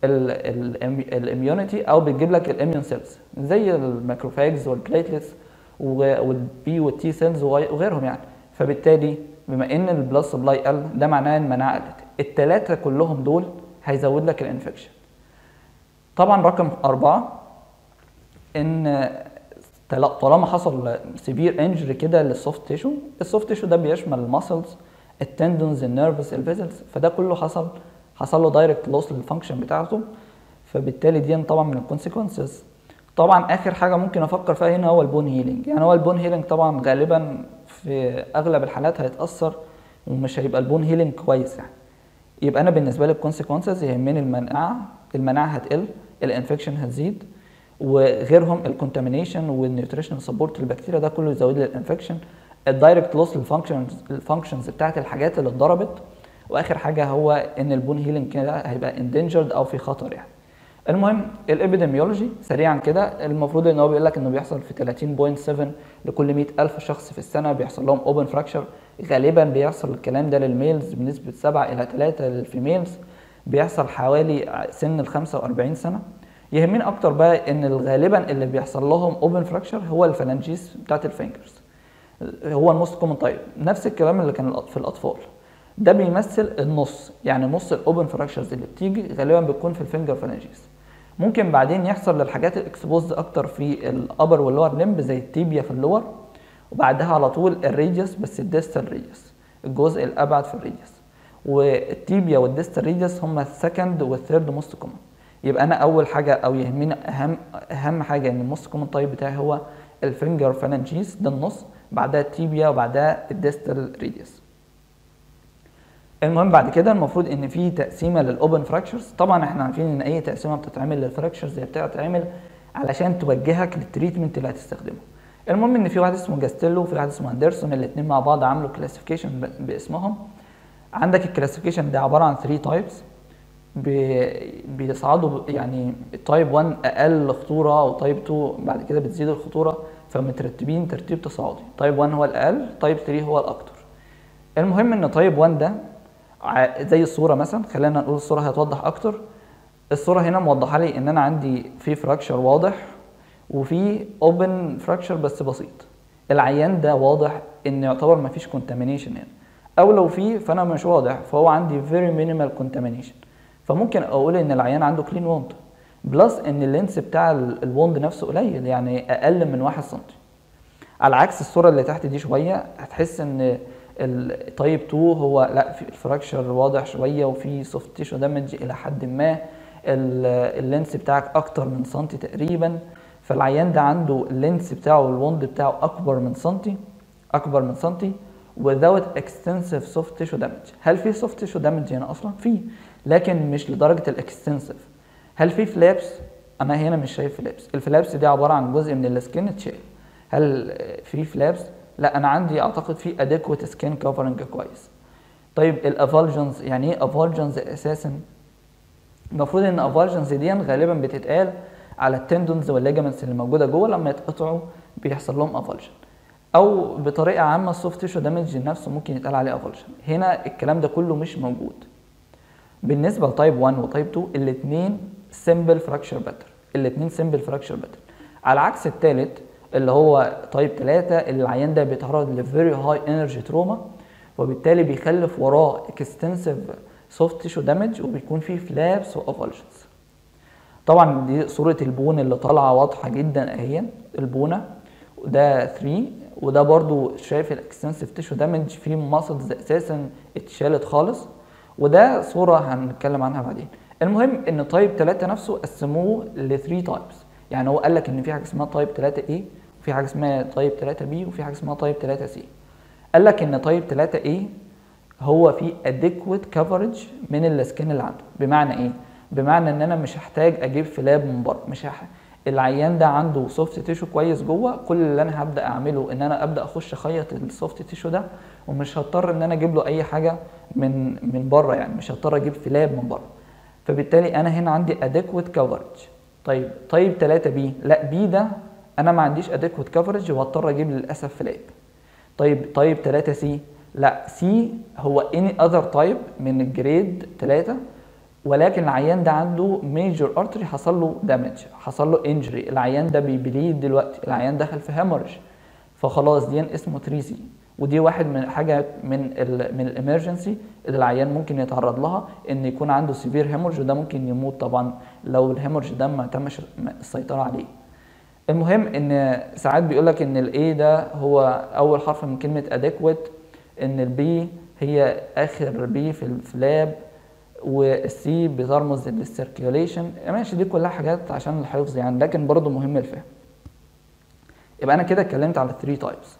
الاميونيتي او بتجيب لك الاميون سيلز زي الماكروفاجز والبليتلتس والبي والتي سيلز وغيرهم يعني فبالتالي بما ان البلاد سبلاي قل ده معناه ان المناعه قلت الثلاثه كلهم دول هيزود لك الانفكشن طبعا رقم أربعة إن طالما حصل سيفير انجري كده للسوفت تيشو السوفت تيشو ده بيشمل الماسلز التندونز النيرفز الفيزلز فده كله حصل حصل له دايركت لوس للفانكشن بتاعته فبالتالي دي طبعا من الكونسيكونسز طبعا اخر حاجه ممكن افكر فيها هنا هو البون هيلينج يعني هو البون هيلينج طبعا غالبا في اغلب الحالات هيتاثر ومش هيبقى البون هيلينج كويس يعني يبقى انا بالنسبه لي الكونسيكونسز يهمني المناعه المناعه هتقل الانفكشن هتزيد وغيرهم الكونتامينيشن والنيوتريشن سبورت للبكتيريا ده كله يزود لي الانفكشن الدايركت لوس للفانكشنز الفانكشنز بتاعت الحاجات اللي اتضربت واخر حاجه هو ان البون هيلينج كده هيبقى اندنجرد او في خطر يعني المهم الابيديميولوجي سريعا كده المفروض ان هو بيقول لك انه بيحصل في 30.7 لكل 100000 شخص في السنه بيحصل لهم اوبن فراكشر غالبا بيحصل الكلام ده للميلز بنسبه 7 الى 3 للفيميلز بيحصل حوالي سن ال 45 سنه يهمني اكتر بقى ان غالبا اللي بيحصل لهم اوبن فراكشر هو الفلانجيس بتاعت الفينجرز هو الموست كومن تايب نفس الكلام اللي كان في الاطفال ده بيمثل النص يعني نص الاوبن فراكشرز اللي بتيجي غالبا بتكون في الفينجر فلانجيس ممكن بعدين يحصل للحاجات الاكسبوزد اكتر في الابر واللور لمب زي التيبيا في اللور وبعدها على طول الريديوس بس الديستال ريديوس الجزء الابعد في الريديوس والتيبيا والديستال ريديوس هم السكند والثيرد موست كومن يبقى انا اول حاجه او يهمني اهم اهم حاجه ان الموست كومن تايب بتاعي هو الفينجر فالانجيس ده النص بعدها التيبيا وبعدها الديستال ريديوس المهم بعد كده المفروض ان في تقسيمه للاوبن فراكشرز طبعا احنا عارفين ان اي تقسيمه بتتعمل للفراكشرز هي بتتعمل علشان توجهك للتريتمنت اللي هتستخدمه المهم ان في واحد اسمه جاستيلو وفي واحد اسمه اندرسون الاثنين مع بعض عملوا كلاسيفيكيشن باسمهم عندك الكلاسيفيكيشن ده عباره عن 3 تايبس بيصعدوا يعني تايب 1 اقل خطوره وتايب 2 بعد كده بتزيد الخطوره فمترتبين ترتيب تصاعدي تايب 1 هو الاقل تايب 3 هو الاكتر المهم ان تايب 1 ده زي الصوره مثلا خلينا نقول الصوره هتوضح اكتر الصوره هنا موضحه لي ان انا عندي في فراكشر واضح وفي اوبن فراكشر بس بسيط العيان ده واضح ان يعتبر ما فيش كونتامينيشن هنا او لو في فانا مش واضح فهو عندي فيري مينيمال كونتامينيشن فممكن اقول ان العيان عنده كلين ووند بلس ان اللينس بتاع الوند نفسه قليل يعني اقل من 1 سم على عكس الصوره اللي تحت دي شويه هتحس ان التايب 2 هو لا في الفراكشر واضح شويه وفي سوفت تيشو دامج الى حد ما اللينس بتاعك اكتر من سنتي تقريبا فالعيان ده عنده اللينس بتاعه الوند بتاعه اكبر من سنتي اكبر من سنتي without extensive soft tissue damage هل في soft tissue damage هنا اصلا في لكن مش لدرجه الاكستنسيف هل في فلابس انا هنا مش شايف فلابس الفلابس دي عباره عن جزء من السكين اتشال هل في فلابس لا انا عندي اعتقد في اديكويت سكين كفرنج كويس طيب الافالجنز يعني ايه افالجنز اساسا المفروض ان افالجنز دي غالبا بتتقال على التندونز والليجامنتس اللي موجوده جوه لما يتقطعوا بيحصل لهم افالجن او بطريقه عامه السوفت تيشو دامج نفسه ممكن يتقال عليه افالجن هنا الكلام ده كله مش موجود بالنسبه لتايب 1 وتايب 2 الاثنين سمبل فراكشر باتر الاثنين سمبل فراكشر باتر على عكس الثالث اللي هو تايب 3 اللي العيان ده بيتعرض لفيري هاي انرجي تروما وبالتالي بيخلف وراه اكستنسيف سوفت تيشو دامج وبيكون فيه فلابس وافالجنز طبعا دي صوره البون اللي طالعه واضحه جدا اهي البونه ده 3 وده برضو شايف الاكستنسيف تيشو دامج فيه ماسلز اساسا اتشالت خالص وده صوره هنتكلم عنها بعدين المهم ان تايب 3 نفسه قسموه ل 3 تايبس يعني هو قال لك ان في حاجه اسمها تايب 3 A وفي حاجه اسمها تايب 3 B وفي حاجه اسمها تايب 3 C قال لك ان تايب 3 A هو في adequate coverage من السكين اللي عنده بمعنى ايه بمعنى ان انا مش هحتاج اجيب فلاب من بره مش هح... العيان ده عنده سوفت تيشو كويس جوه كل اللي انا هبدا اعمله ان انا ابدا اخش اخيط السوفت تيشو ده ومش هضطر ان انا اجيب له اي حاجه من من بره يعني مش هضطر اجيب فلاب من بره فبالتالي انا هنا عندي adequate coverage طيب طيب 3 بي لا بي ده انا ما عنديش اديكوت كفرج وهضطر اجيب للاسف فلاب طيب طيب 3 سي لا سي هو اني اذر تايب من الجريد 3 ولكن العيان ده عنده ميجور ارتري حصل له دامج حصل له انجري العيان ده بيبليد دلوقتي العيان دخل في هيمورج فخلاص دي اسمه 3 سي ودي واحد من حاجه من ال من الامرجنسي اللي العيان ممكن يتعرض لها ان يكون عنده سيفير هيمورج وده ممكن يموت طبعا لو الهيمورج ده ما تمش السيطره عليه المهم ان ساعات بيقول لك ان الاي ده هو اول حرف من كلمه adequate ان البي هي اخر بي في الفلاب والسي بترمز للسيركيوليشن ماشي دي كلها حاجات عشان الحفظ يعني لكن برضه مهم الفهم يبقى انا كده اتكلمت على 3 تايبس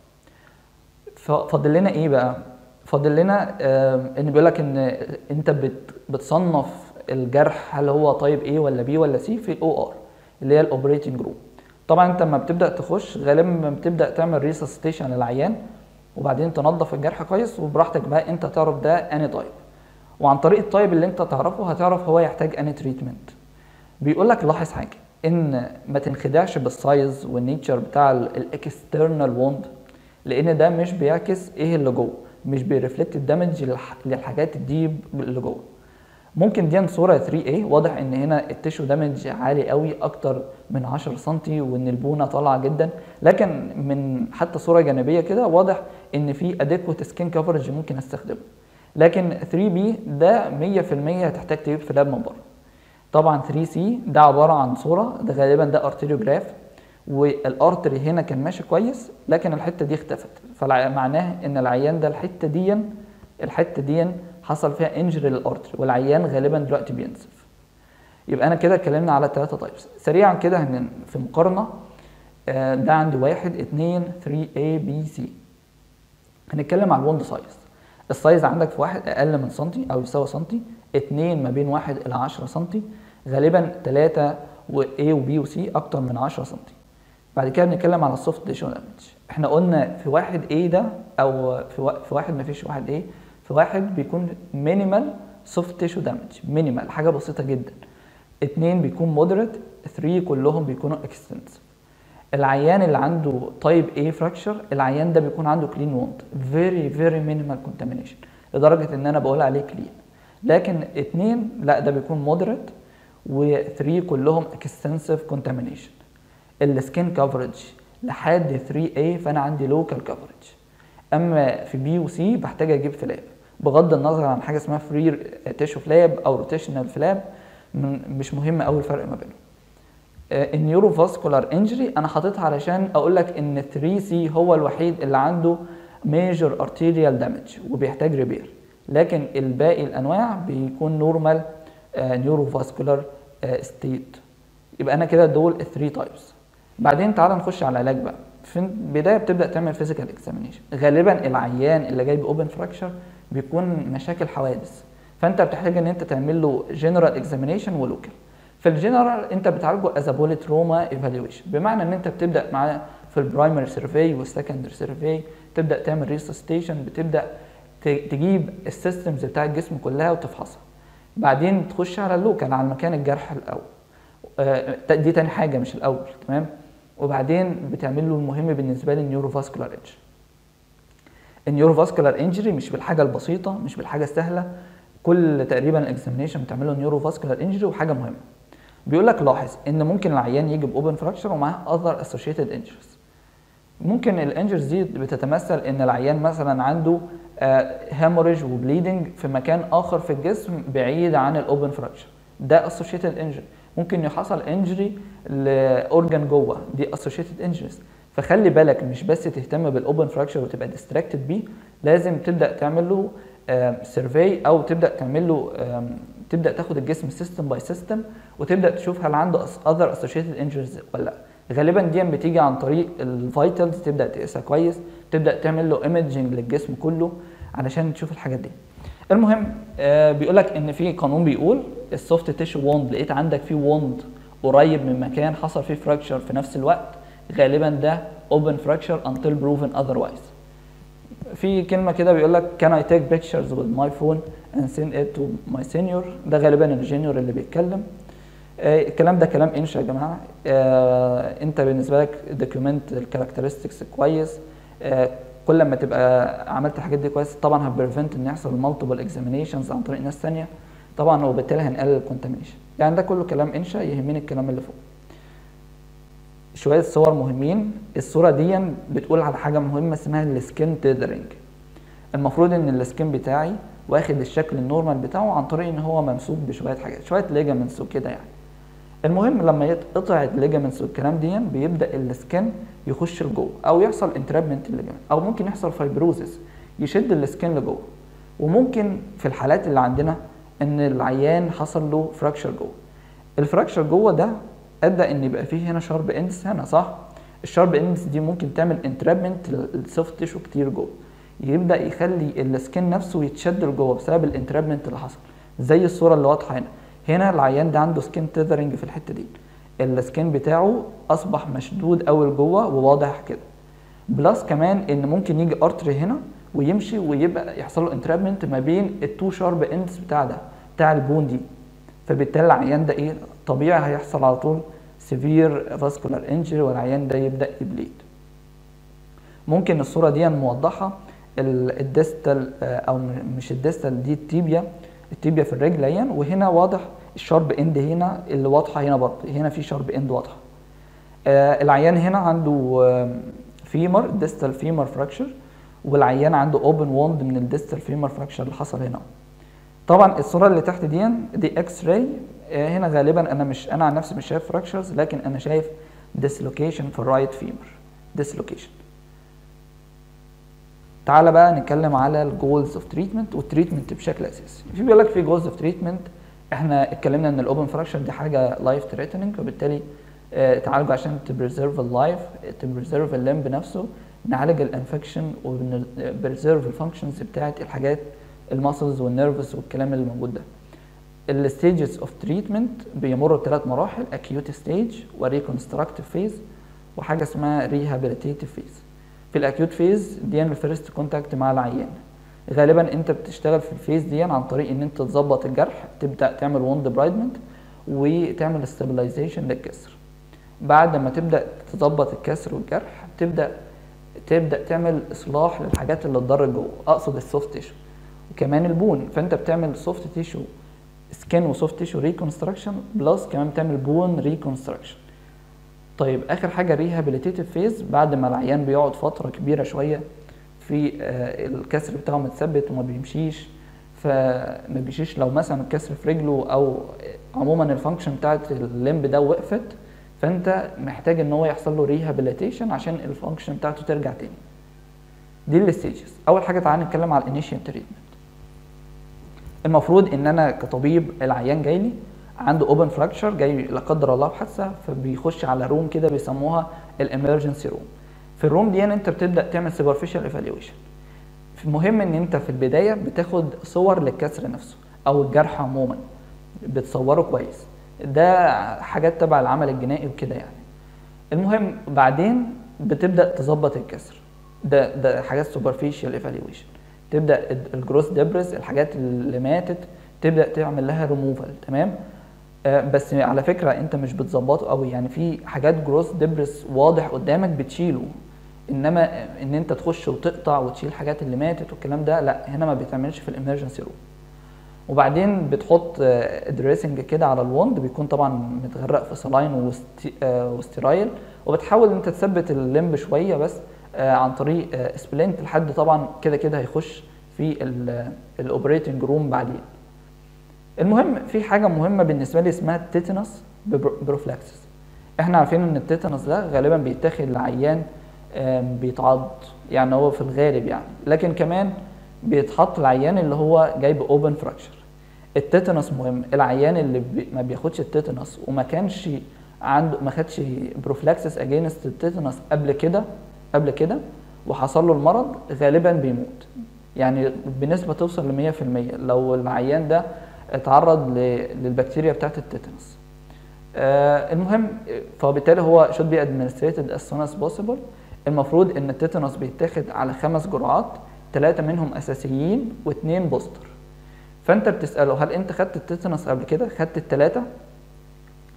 فاضل لنا ايه بقى فاضل لنا ان بيقول لك ان انت بت بتصنف الجرح هل هو طيب ايه ولا بي ولا سي في الاو ار اللي هي الاوبريتنج روم طبعا انت لما بتبدا تخش غالبا بتبدا تعمل ريسستيشن للعيان وبعدين تنظف الجرح كويس وبراحتك بقى انت تعرف ده اني تايب وعن طريق التايب اللي انت تعرفه هتعرف هو يحتاج اني تريتمنت بيقول لك لاحظ حاجه ان ما تنخدعش بالسايز والنيتشر بتاع الاكسترنال ووند لان ده مش بيعكس ايه اللي جوه مش بيرفلكت الدمج للحاجات الديب اللي جوه ممكن دي صورة 3A واضح ان هنا التيشو دامج عالي قوي اكتر من 10 سم وان البونة طالعة جدا لكن من حتى صورة جانبية كده واضح ان في اديكوت سكين كفرج ممكن استخدمه لكن 3B ده 100% هتحتاج تجيب فلاب من بره طبعا 3C ده عبارة عن صورة ده غالبا ده ارتيريوجراف والارتري هنا كان ماشي كويس لكن الحتة دي اختفت فمعناه ان العيان ده الحتة دي الحتة دي حصل فيها انجري للارتري والعيان غالبا دلوقتي بينزف يبقى انا كده اتكلمنا على الثلاثه تايبس سريعا كده هن في مقارنه ده عندي واحد اتنين 3 A B C هنتكلم على الوند سايز السايز عندك في واحد اقل من سنتي او يساوي سنتي اتنين ما بين واحد الى 10 سنتي غالبا تلاتة و A و B و C اكتر من 10 سنتي بعد كده بنتكلم على السوفت تيشو دامج احنا قلنا في واحد A ده او في, و... في واحد ما فيش واحد A في واحد بيكون مينيمال سوفت تيشو دامج مينيمال حاجه بسيطه جدا اتنين بيكون مودريت 3 كلهم بيكونوا اكستنسيف العيان اللي عنده تايب A فراكشر العيان ده بيكون عنده كلين ووند فيري فيري مينيمال كونتامينيشن لدرجه ان انا بقول عليه كلين لكن اتنين لا ده بيكون مودريت و3 كلهم اكستنسيف كونتامينيشن السكين كفرج لحد 3A فانا عندي لوكال كفرج اما في بي وسي بحتاج اجيب فلاب بغض النظر عن حاجه اسمها فري تيشو فلاب او روتيشنال فلاب مش مهم قوي الفرق ما بينهم النيورو فاسكولار انجري انا حاططها علشان اقول لك ان 3 سي هو الوحيد اللي عنده ميجر ارتيريال دامج وبيحتاج ريبير لكن الباقي الانواع بيكون نورمال نيورو فاسكولار ستيت يبقى انا كده دول 3 تايبس بعدين تعال نخش على العلاج بقى في البدايه بتبدا تعمل فيزيكال اكزامينيشن غالبا العيان اللي جاي باوبن فراكشر بيكون مشاكل حوادث فانت بتحتاج ان انت تعمل له جنرال اكزامينيشن ولوكال في الجنرال انت بتعالجه از بولي تروما ايفالويشن بمعنى ان انت بتبدا معاه في البرايمري سيرفي والسكندري سيرفي تبدا تعمل ريسستيشن بتبدا تجيب السيستمز بتاع الجسم كلها وتفحصها بعدين تخش على اللوكال على مكان الجرح الاول دي تاني حاجه مش الاول تمام وبعدين بتعمل له المهم بالنسبه لي النيورو فاسكولار انجري النيورو فاسكولار انجري مش بالحاجه البسيطه مش بالحاجه السهله كل تقريبا اكزامينيشن بتعمل له نيورو فاسكولار انجري وحاجه مهمه بيقول لك لاحظ ان ممكن العيان يجي باوبن فراكشر ومعاه اذر اسوشيتد انجريز ممكن الانجرز دي بتتمثل ان العيان مثلا عنده هيموريج وبليدنج في مكان اخر في الجسم بعيد عن الاوبن فراكشر ده اسوشيتد انجري ممكن يحصل انجري لاورجان جوه دي اسوشيتد انجريز فخلي بالك مش بس تهتم بالاوبن فراكشر وتبقى ديستراكتد بيه لازم تبدا تعمل له سيرفي او تبدا تعمل له تبدا تاخد الجسم سيستم باي سيستم وتبدا تشوف هل عنده اذر اسوشيتد انجريز ولا لا غالبا دي بتيجي عن طريق الفيتالز تبدا تقيسها كويس تبدا تعمل له ايمجنج للجسم كله علشان تشوف الحاجات دي المهم آه بيقول لك ان في قانون بيقول السوفت تيشو ووند لقيت عندك في ووند قريب من مكان حصل فيه فراكشر في نفس الوقت غالبا ده open fracture until proven otherwise في كلمه كده بيقول لك can I take pictures with my phone and send it to my senior ده غالبا الجونيور اللي بيتكلم آه، الكلام ده كلام انشا يا جماعه آه، انت بالنسبه لك دوكيومنت الكاركترستكس كويس آه، كل ما تبقى عملت الحاجات دي كويس طبعا هتبريفنت ان يحصل مالتيبل اكزامينيشنز عن طريق ناس ثانيه طبعا وبالتالي هنقلل الكونتامينيشن يعني ده كله كلام انشا يهمني الكلام اللي فوق شويه صور مهمين الصوره دي بتقول على حاجه مهمه اسمها السكين تيذرنج المفروض ان السكين بتاعي واخد الشكل النورمال بتاعه عن طريق ان هو ممسوك بشويه حاجات شويه ليجامنتس وكده يعني المهم لما يتقطع الليجامنتس والكلام دي بيبدا السكن يخش لجوه او يحصل انترابمنت الليجامنت او ممكن يحصل فايبروزس يشد السكن لجوه وممكن في الحالات اللي عندنا ان العيان حصل له فراكشر جوه الفراكشر جوه ده ادى ان يبقى فيه هنا شارب اندس هنا صح الشارب اندس دي ممكن تعمل انترابمنت للسوفت تيشو كتير جوه يبدا يخلي السكن نفسه يتشد لجوه بسبب الانترابمنت اللي حصل زي الصوره اللي واضحه هنا هنا العيان ده عنده سكين تيذرنج في الحته دي السكين بتاعه اصبح مشدود قوي لجوه وواضح كده بلس كمان ان ممكن يجي ارتري هنا ويمشي ويبقى يحصل له انترابمنت ما بين التو شارب اندز بتاع ده بتاع البون دي فبالتالي العيان ده ايه طبيعي هيحصل على طول سيفير فاسكولار انجري والعيان ده يبدا يبليد ممكن الصوره دي موضحه الديستال او مش الديستال دي التيبيا التيبيا في الرجل اهي وهنا واضح الشارب اند هنا اللي واضحه هنا برضه هنا في شارب اند واضحه آه العيان هنا عنده آه فيمر ديستال فيمر فراكشر والعيان عنده اوبن ووند من الديستال فيمر فراكشر اللي حصل هنا طبعا الصوره اللي تحت دي دي اكس راي آه هنا غالبا انا مش انا عن نفسي مش شايف فراكشرز لكن انا شايف ديسلوكيشن في الرايت فيمر ديسلوكيشن تعالى بقى نتكلم على الجولز اوف تريتمنت والتريتمنت بشكل اساسي في بيقول لك في جولز اوف تريتمنت احنا اتكلمنا ان الاوبن فراكشر دي حاجه لايف ثريتنينج وبالتالي اه تعالجوا عشان تبريزيرف اللايف تبريزيرف الليمب نفسه نعالج الانفكشن وبريزيرف الفانكشنز بتاعت الحاجات الماسلز والنيرفز والكلام اللي موجود ده الستيجز اوف تريتمنت بيمروا بثلاث مراحل اكيوت ستيج وريكونستراكتيف فيز وحاجه اسمها ريهابيليتيف فيز في الاكيوت فيز دي الفيرست كونتاكت مع العيان غالبا انت بتشتغل في الفيز دي عن طريق ان انت تظبط الجرح تبدا تعمل ووند برايدمنت وتعمل استابلايزيشن للكسر بعد ما تبدا تظبط الكسر والجرح تبدا تبدا تعمل اصلاح للحاجات اللي اتضرت جوه اقصد السوفت تيشو وكمان البون فانت بتعمل سوفت تيشو سكين وسوفت تيشو ريكونستراكشن بلس كمان بتعمل بون ريكونستراكشن طيب اخر حاجه ريهابيليتيف فيز بعد ما العيان بيقعد فتره كبيره شويه في آه الكسر بتاعه متثبت وما بيمشيش فما بيمشيش لو مثلا الكسر في رجله او عموما الفانكشن بتاعت الليمب ده وقفت فانت محتاج ان هو يحصل له ريهابيليتيشن عشان الفانكشن بتاعته ترجع تاني دي الستيجز اول حاجه تعالى نتكلم على الانيشال تريتمنت المفروض ان انا كطبيب العيان جاي لي عنده اوبن فراكشر جاي لا قدر الله بحادثه فبيخش على روم كده بيسموها الامرجنسي روم في الروم دي انت بتبدا تعمل سوبرفيشال ايفالويشن المهم ان انت في البدايه بتاخد صور للكسر نفسه او الجرح عموما بتصوره كويس ده حاجات تبع العمل الجنائي وكده يعني المهم بعدين بتبدا تظبط الكسر ده ده حاجات سوبرفيشال ايفالويشن تبدا الجروس ديبرز الحاجات اللي ماتت تبدا تعمل لها ريموفال تمام آه بس على فكره انت مش بتظبطه قوي يعني في حاجات جروس ديبرس واضح قدامك بتشيله انما ان انت تخش وتقطع وتشيل الحاجات اللي ماتت والكلام ده لا هنا ما بيتعملش في الامرجنسي روم وبعدين بتحط دريسنج كده على الوند بيكون طبعا متغرق في سلاين وستيرايل وبتحاول انت تثبت الليمب شويه بس عن طريق سبلنت لحد طبعا كده كده هيخش في الاوبريتنج روم بعدين المهم في حاجه مهمه بالنسبه لي اسمها التيتانوس بروفلاكسس احنا عارفين ان التيتانوس ده غالبا بيتاخد لعيان بيتعض يعني هو في الغالب يعني لكن كمان بيتحط العيان اللي هو جايب اوبن فراكشر التيتانوس مهم العيان اللي بي ما بياخدش التيتانوس وما كانش عنده ما خدش بروفلاكسس اجينست التيتانوس قبل كده قبل كده وحصل له المرض غالبا بيموت يعني بنسبه توصل ل 100% لو العيان ده اتعرض للبكتيريا بتاعت التيتانوس آه المهم فبالتالي هو should be administrated as soon as possible المفروض ان التيتانوس بيتاخد على خمس جرعات ثلاثة منهم اساسيين واثنين بوستر فانت بتسأله هل انت خدت التيتانوس قبل كده خدت الثلاثة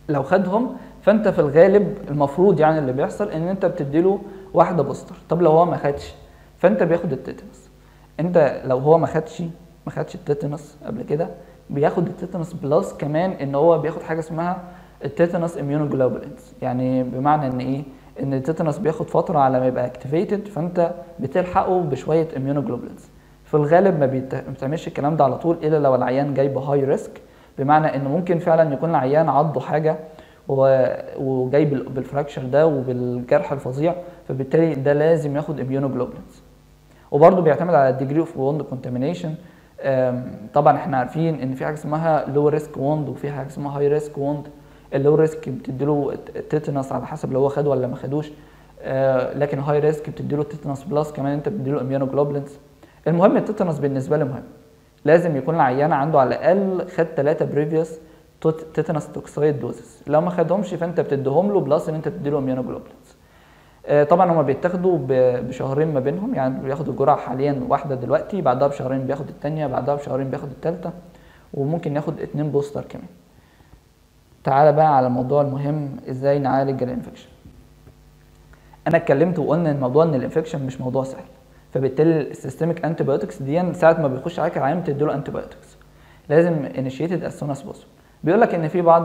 لو خدهم فانت في الغالب المفروض يعني اللي بيحصل ان انت بتديله واحده بوستر طب لو هو ما خدش فانت بياخد التيتانوس انت لو هو ما خدش ما خدش التيتانوس قبل كده بياخد التيتانوس بلس كمان ان هو بياخد حاجه اسمها التيتانوس اميونوجلوبولينز يعني بمعنى ان ايه ان التيتانوس بياخد فتره على ما يبقى اكتيفيتد فانت بتلحقه بشويه اميونوجلوبولينز في الغالب ما بيت- ما بتعملش الكلام ده على طول الا لو العيان جاي بهاي ريسك بمعنى ان ممكن فعلا يكون العيان عضه حاجه و- وجاي بال- بالفراكشر ده وبالجرح الفظيع فبالتالي ده لازم ياخد اميونوجلوبولينز وبرضه بيعتمد على الديجري اوف ووند كونتامينيشن طبعا احنا عارفين ان في حاجه اسمها لو ريسك ووند وفي حاجه اسمها هاي ريسك ووند اللو ريسك بتديله تيتانوس على حسب لو هو خده ولا ما خدوش آه، لكن هاي ريسك بتديله تيتانوس بلس كمان انت بتديله اميونوجلوبولينز المهم التيتانوس بالنسبه لي مهم لازم يكون العيان عنده على الاقل خد ثلاثه بريفيوس تيتانوس توكسايد دوزز لو ما خدهمش فانت بتديهم له بلس ان انت بتديله اميونوجلوبولينز آه، طبعا هما بيتاخدوا ب- بشهرين ما بينهم يعني بياخدوا الجرعه حاليا واحده دلوقتي بعدها بشهرين بياخد الثانيه بعدها بشهرين بياخد الثالثه وممكن ياخد اتنين بوستر كمان تعالى بقى على الموضوع المهم ازاي نعالج الانفكشن انا اتكلمت وقلنا ان موضوع ان الانفكشن مش موضوع سهل فبالتالي السيستميك انتي بايوتكس دي ساعه ما بيخش عليك العيان بتديله انتي بايوتكس لازم انيشيتد از سون از بوسيبل بيقول لك ان في بعض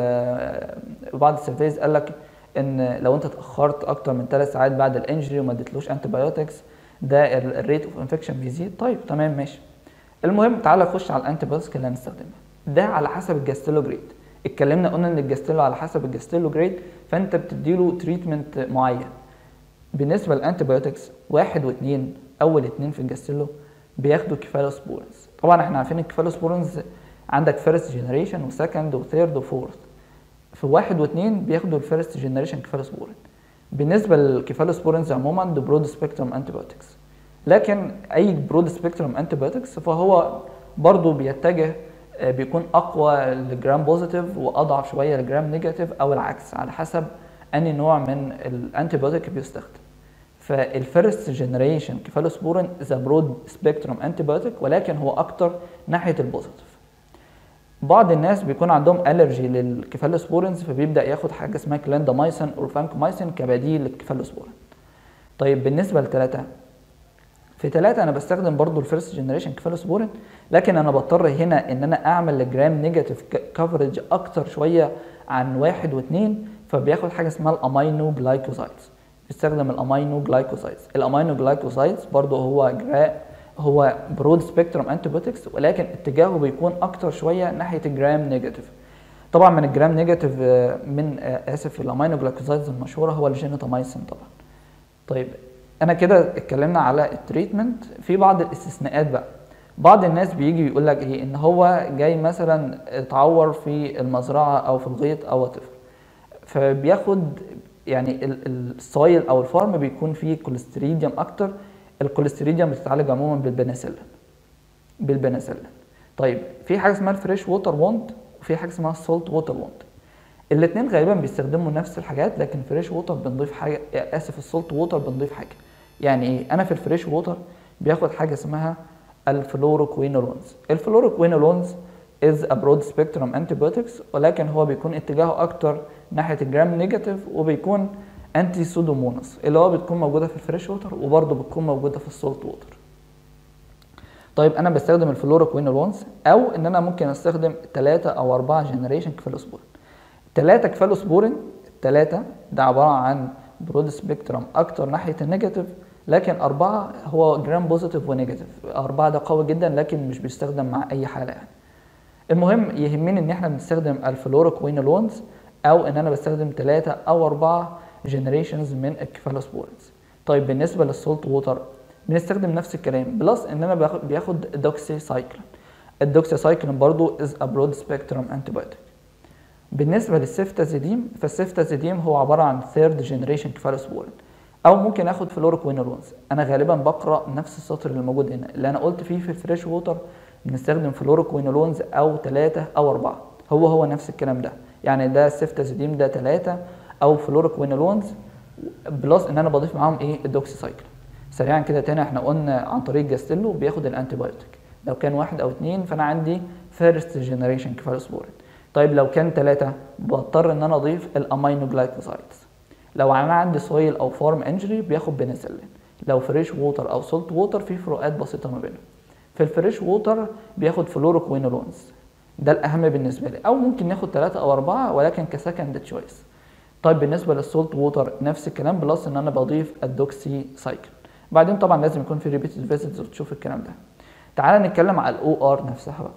ال بعض السيرفيز قال لك ان لو انت اتاخرت اكتر من ثلاث ساعات بعد الانجري وما اديتلوش انتي بايوتكس ده الريت اوف انفكشن بيزيد طيب تمام ماشي المهم تعالى نخش على الانتي بايوتكس اللي هنستخدمها ده على حسب الجاستيلو جريد اتكلمنا قلنا ان الجاستيلو على حسب الجاستيلو جريد فانت بتديله تريتمنت معين بالنسبه للانتي بايوتكس واحد واثنين اول اثنين في الجاستيلو بياخدوا كيفالوسبورنز طبعا احنا عارفين الكيفالوسبورنز عندك فيرست جنريشن وسكند وثيرد وفورث في واحد واثنين بياخدوا الفيرست جنريشن كيفالوسبورين بالنسبه للكيفالوسبورينز عموما ده برود سبيكترم انتي بايوتكس لكن اي برود سبيكترم انتي بايوتكس فهو برضه بيتجه آه، بيكون اقوى للجرام بوزيتيف واضعف شويه للجرام نيجاتيف او العكس على حسب انهي نوع من الانتي بايوتيك بيستخدم فالفيرست جنريشن كيفالوسبورين ذا برود سبيكترم انتي بايوتيك ولكن هو اكتر ناحيه البوزيتيف بعض الناس بيكون عندهم الرجي للكيفالوسبورينز فبيبدا ياخد حاجه اسمها كلاندامايسين او فانكومايسين كبديل للكيفالوسبورين طيب بالنسبه لثلاثه في ثلاثة أنا بستخدم برضو الفيرست جنريشن كيفالوسبورين لكن أنا بضطر هنا إن أنا أعمل الجرام نيجاتيف كفرج أكتر شوية عن واحد واثنين فبياخد حاجة اسمها الأمينو جلايكوزايدز بيستخدم الأمينو جلايكوزايدز الأمينو جلايكوزايدز برضو هو جرا هو برود سبيكترم انتيبيوتكس ولكن اتجاهه بيكون أكتر شوية ناحية الجرام نيجاتيف طبعا من الجرام نيجاتيف آه، من آه، آسف الأمينو جلايكوزايدز المشهورة هو الجينيتامايسين طبعا طيب انا كده اتكلمنا على التريتمنت في بعض الاستثناءات بقى بعض الناس بيجي يقول لك ايه ان هو جاي مثلا اتعور في المزرعه او في الغيط او وات فبياخد يعني ال- ال- السويل او الفارم بيكون فيه كوليستريديوم اكتر الكوليستريديوم بتتعالج عموما بالبنسلين بالبنسلين طيب في حاجه اسمها الفريش ووتر ووند وفي حاجه اسمها السولت ووتر ووند الاثنين غالبا بيستخدموا نفس الحاجات لكن فريش ووتر بنضيف حاجه اسف السولت ووتر بنضيف حاجه يعني ايه انا في الفريش ووتر بياخد حاجه اسمها الفلوروكوينولونز الفلوروكوينولونز از ا برود سبيكترم انتيبيوتكس ولكن هو بيكون اتجاهه اكتر ناحيه الجرام نيجاتيف وبيكون انتي سودوموناس اللي هو بتكون موجوده في الفريش ووتر وبرضه بتكون موجوده في السولت ووتر طيب انا بستخدم الفلوروكوينولونز او ان انا ممكن استخدم ثلاثة او أربعة جنريشن كفالوسبورين ثلاثة كفالوسبورين الثلاثة ده عبارة عن برود سبيكترم اكتر ناحية النيجاتيف لكن أربعة هو جرام بوزيتيف ونيجاتيف أربعة ده قوي جدا لكن مش بيستخدم مع أي حالة يعني المهم يهمني ان احنا بنستخدم الفلوروكوينولونز او ان انا بستخدم ثلاثة او اربعة جنريشنز من الكفالوسبورينز طيب بالنسبة للسولت ووتر بنستخدم نفس الكلام بلس ان انا باخد بياخد دوكسي سايكلين الدوكسي سايكلين برضو از ا برود سبيكترم انتيبيوتيك بالنسبة للسيفتازيديم فالسيفتازيديم هو عبارة عن ثيرد جنريشن كفالوسبورين او ممكن اخد فلوروكوينولونز انا غالبا بقرا نفس السطر اللي موجود هنا اللي انا قلت فيه في الفريش ووتر بنستخدم فلوروكوينولونز او ثلاثة او اربعة هو هو نفس الكلام ده يعني ده السيفتازيديم ده ثلاثة او فلوروكوينولونز بلس ان انا بضيف معاهم ايه الدوكسيسايكلين سريعا كده تاني احنا قلنا عن طريق جاستيلو بياخد الانتيبيوتيك لو كان واحد او اتنين فانا عندي فيرست جنريشن كفالوسبورين طيب لو كان ثلاثة بضطر ان انا اضيف الامينو جلايكوزايدز لو انا عندي سويل او فارم انجري بياخد بنسلين لو فريش ووتر او سولت ووتر في فروقات بسيطه ما بينهم في الفريش ووتر بياخد فلوروكوينولونز ده الاهم بالنسبه لي او ممكن ناخد ثلاثة او اربعة ولكن كسكند تشويس طيب بالنسبه للسولت ووتر نفس الكلام بلس ان انا بضيف الدوكسي سايكل بعدين طبعا لازم يكون في ريبيتد فيزيتس وتشوف الكلام ده تعال نتكلم على الاو ار نفسها بقى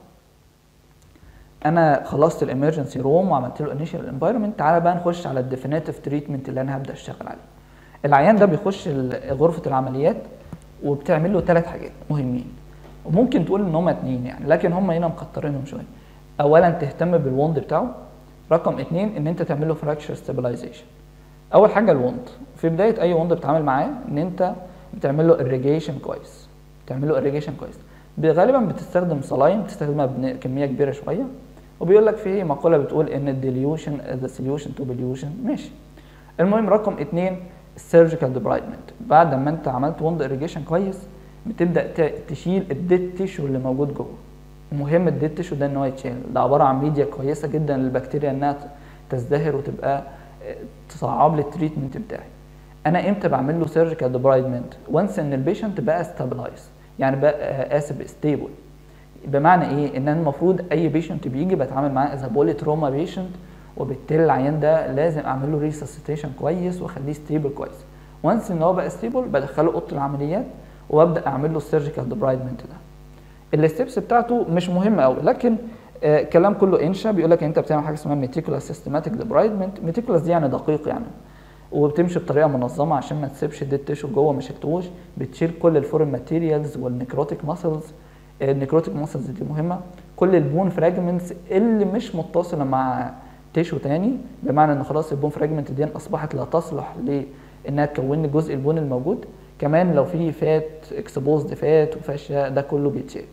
انا خلصت الامرجنسي روم وعملت له انيشال انفايرمنت تعالى بقى نخش على الديفينيتيف تريتمنت اللي انا هبدا اشتغل عليه العيان ده بيخش غرفه العمليات وبتعمل له ثلاث حاجات مهمين وممكن تقول ان هم اتنين يعني لكن هم هنا مكترينهم شويه اولا تهتم بالوند بتاعه رقم اتنين ان انت تعمل له فراكشر ستابلايزيشن اول حاجه الوند في بدايه اي وند بتتعامل معاه ان انت بتعمل له irrigation كويس بتعمل له irrigation كويس غالبا بتستخدم صلاين بتستخدمها بكميه كبيره شويه وبيقول لك في مقوله بتقول ان الديليوشن ذا سوليوشن تو بليوشن ماشي المهم رقم اتنين السيرجيكال ديبرايدمنت بعد ما انت عملت وند irrigation كويس بتبدا تشيل الديد تيشو اللي موجود جوه مهم الديد تيشو ده ان هو يتشال ده عباره عن ميديا كويسه جدا للبكتيريا انها تزدهر وتبقى تصعب لي التريتمنت بتاعي انا امتى بعمل له سيرجيكال ديبرايدمنت وانس ان البيشنت بقى ستابلايز يعني بقى اسف ستيبل بمعنى ايه ان انا المفروض اي بيشنت بيجي بتعامل معاه از بولي تروما بيشنت وبالتالي العيان ده لازم اعمل له ريسسيتيشن كويس واخليه ستيبل كويس وانس ان هو بقى ستيبل بدخله اوضه العمليات وابدا اعمل له السيرجيكال ديبرايدمنت ده الستبس بتاعته مش مهمه قوي لكن آه كلام كله انشا بيقول لك انت بتعمل حاجه اسمها ميتيكولاس سيستماتيك ديبرايدمنت ميتيكولاس دي يعني دقيق يعني وبتمشي بطريقه منظمه عشان ما تسيبش الديد تيشو جوه ما شلتوش بتشيل كل الفورين ماتيريالز والنيكروتيك ماسلز النيكروتيك ماسلز دي مهمه كل البون فراجمنتس اللي مش متصله مع تيشو تاني بمعنى ان خلاص البون فراجمنت دي اصبحت لا تصلح لانها تكون لي جزء البون الموجود كمان لو في فات اكسبوزد فات وفاشيا ده كله بيتشال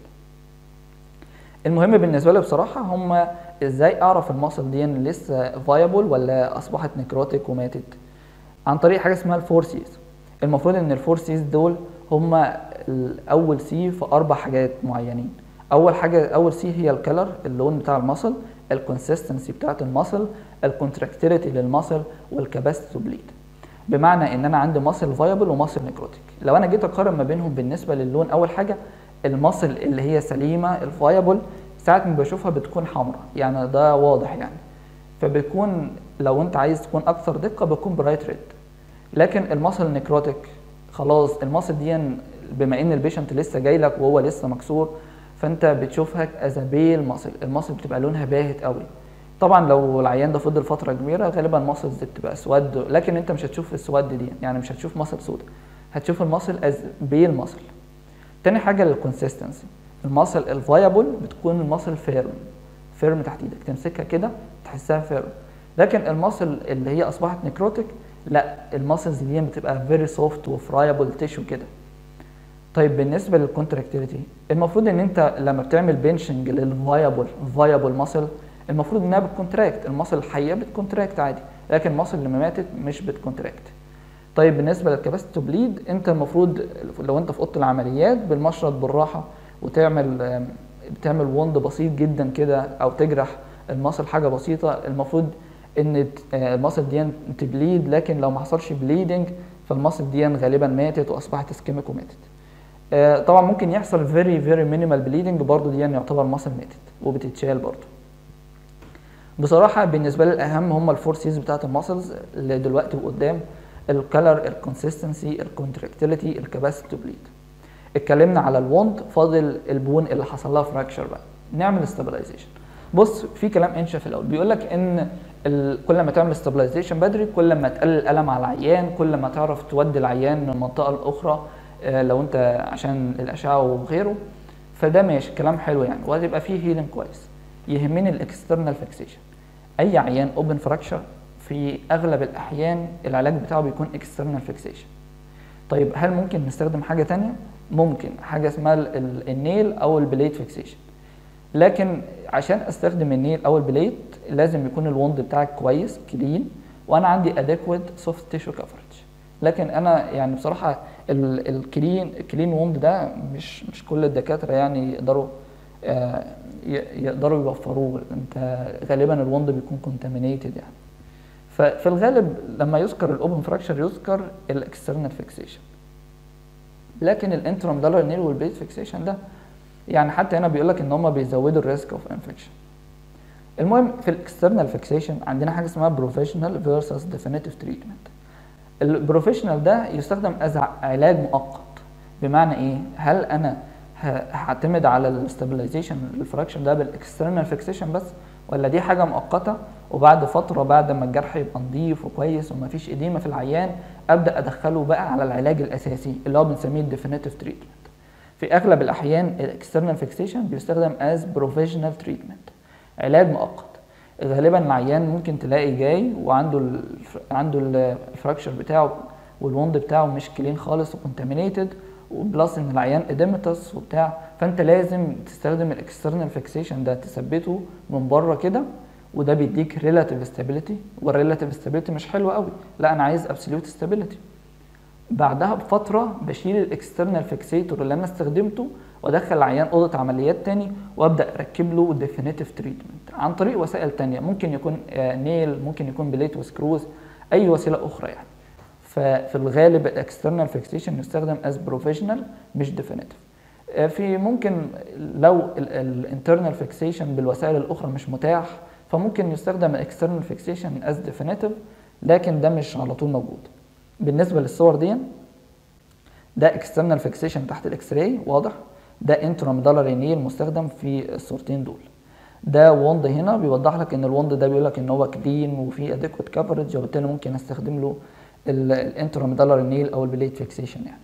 المهم بالنسبه لي بصراحه هم ازاي اعرف المصل دي لسه فايبل ولا اصبحت نيكروتيك وماتت عن طريق حاجه اسمها الفور سيز المفروض ان الفور سيز دول هم الاول سي في اربع حاجات معينين اول حاجه اول سي هي الكلر اللون بتاع المصل الكونسستنسي بتاعت المصل الكونتراكتيليتي للمصل والكاباسيتي تو بليد بمعنى ان انا عندي مصل فايبل ومصل نيكروتيك لو انا جيت اقارن ما بينهم بالنسبه للون اول حاجه المصل اللي هي سليمه الفايبل ساعات ما بشوفها بتكون حمراء يعني ده واضح يعني فبيكون لو انت عايز تكون اكثر دقه بيكون برايت ريد لكن المصل نيكروتيك خلاص المصل دي بما ان البيشنت لسه جاي لك وهو لسه مكسور فانت بتشوفها از بيل مصل المصل بتبقى لونها باهت قوي طبعا لو العيان ده فضل فتره كبيره غالبا المصل دي بتبقى اسود لكن انت مش هتشوف السواد دي يعني مش هتشوف مصل سودا هتشوف المصل از بيل مصل تاني حاجه الكونسيستنسي المصل الفايبل بتكون المصل فيرم فيرم تحت ايدك تمسكها كده تحسها فيرم لكن المصل اللي هي اصبحت نيكروتيك لا الماسلز دي بتبقى فيري سوفت وفرايبل تيشو كده طيب بالنسبه للكونتراكتيليتي المفروض ان انت لما بتعمل بنشنج للفايبل فايبل ماسل المفروض انها بتكونتراكت الماسل الحقيقيه بتكونتراكت عادي لكن الماسل اللي ماتت مش بتكونتراكت طيب بالنسبه للكاباسيتي تو بليد انت المفروض لو انت في اوضه العمليات بالمشرط بالراحه وتعمل بتعمل وند بسيط جدا كده او تجرح الماسل حاجه بسيطه المفروض ان الماسل دي تبليد لكن لو ما حصلش بليدنج فالماسل دي غالبا ماتت واصبحت اسكيميك وماتت طبعا ممكن يحصل فيري فيري مينيمال بليدنج برضه دي يعتبر ماسل ماتت وبتتشال برضه بصراحه بالنسبه لي الاهم هم الفور سيز بتاعت الماسلز اللي دلوقتي وقدام الكالر الكونسستنسي الكونتراكتيليتي الكاباسيتي تو بليد اتكلمنا على الوند فاضل البون اللي حصل لها فراكشر بقى نعمل استابلايزيشن بص في كلام انشا في الاول بيقول لك ان كل ما تعمل استابلايزيشن بدري كل ما تقلل الالم على العيان كل ما تعرف تودي العيان من المنطقه الاخرى لو انت عشان الاشعه وغيره فده ماشي كلام حلو يعني وهتبقى فيه هيلينج كويس يهمني الاكسترنال فيكسيشن اي عيان اوبن فراكشر في اغلب الاحيان العلاج بتاعه بيكون اكسترنال فيكسيشن طيب هل ممكن نستخدم حاجه تانية ممكن حاجه اسمها النيل او البليت فيكسيشن لكن عشان استخدم النيل او البليت لازم يكون الوند بتاعك كويس كلين وانا عندي اديكويت سوفت تيشو كفرج لكن انا يعني بصراحه الكلين الكلين ووند ده مش مش كل الدكاتره يعني يقدروا آه، ي- يقدروا يوفروه انت غالبا الوند بيكون كونتامينيتد يعني ففي الغالب لما يذكر الاوبن فراكشر يذكر الاكسترنال فيكسيشن لكن الانترم دولار نيل والبيت فيكسيشن ده يعني حتى هنا بيقول لك ان هم بيزودوا الريسك اوف انفكشن المهم في الاكسترنال فيكسيشن عندنا حاجه اسمها بروفيشنال فيرسس ديفينيتيف تريتمنت البروفيشنال ده يستخدم از علاج مؤقت بمعنى ايه هل انا ه- هعتمد على الاستابلايزيشن الفراكشن ده بالاكسترنال فيكسيشن بس ولا دي حاجه مؤقته وبعد فتره بعد ما الجرح يبقى نظيف وكويس ومفيش اديمه في العيان ابدا ادخله بقى على العلاج الاساسي اللي هو بنسميه الديفينيتيف تريتمنت في اغلب الاحيان الاكسترنال فيكسيشن بيستخدم از بروفيشنال تريتمنت علاج مؤقت غالبا العيان ممكن تلاقي جاي وعنده ال عنده الفراكشر بتاعه والوند بتاعه مش كلين خالص وكونتامينيتد وبلس ان العيان اديمتس وبتاع فانت لازم تستخدم الاكسترنال فيكسيشن ده تثبته من بره كده وده بيديك ريلاتيف ستابيليتي والريلاتيف ستابيليتي مش حلوه قوي لا انا عايز ابسوليوت ستابيليتي بعدها بفتره بشيل الاكسترنال فيكسيتور اللي انا استخدمته وادخل العيان اوضه عمليات تاني وابدا اركب له ديفينيتيف تريتمنت عن طريق وسائل تانية ممكن يكون آه، نيل ممكن يكون بليت وسكروز اي وسيله اخرى يعني ففي الغالب الاكسترنال فيكسيشن يستخدم از بروفيشنال مش ديفينيتيف في ممكن لو الانترنال فيكسيشن بالوسائل الاخرى مش متاح فممكن يستخدم الاكسترنال فيكسيشن از ديفينيتيف لكن ده مش على طول موجود بالنسبه للصور دي ده اكسترنال فيكسيشن تحت الاكس راي واضح ده انتراميدالاري نيل مستخدم في الصورتين دول ده وند هنا بيوضح لك ان الوند ده بيقول لك ان هو كلين وفي اديكوت كفرج وبالتالي ممكن استخدم له الانتراميدالاري نيل او البليت فيكسيشن يعني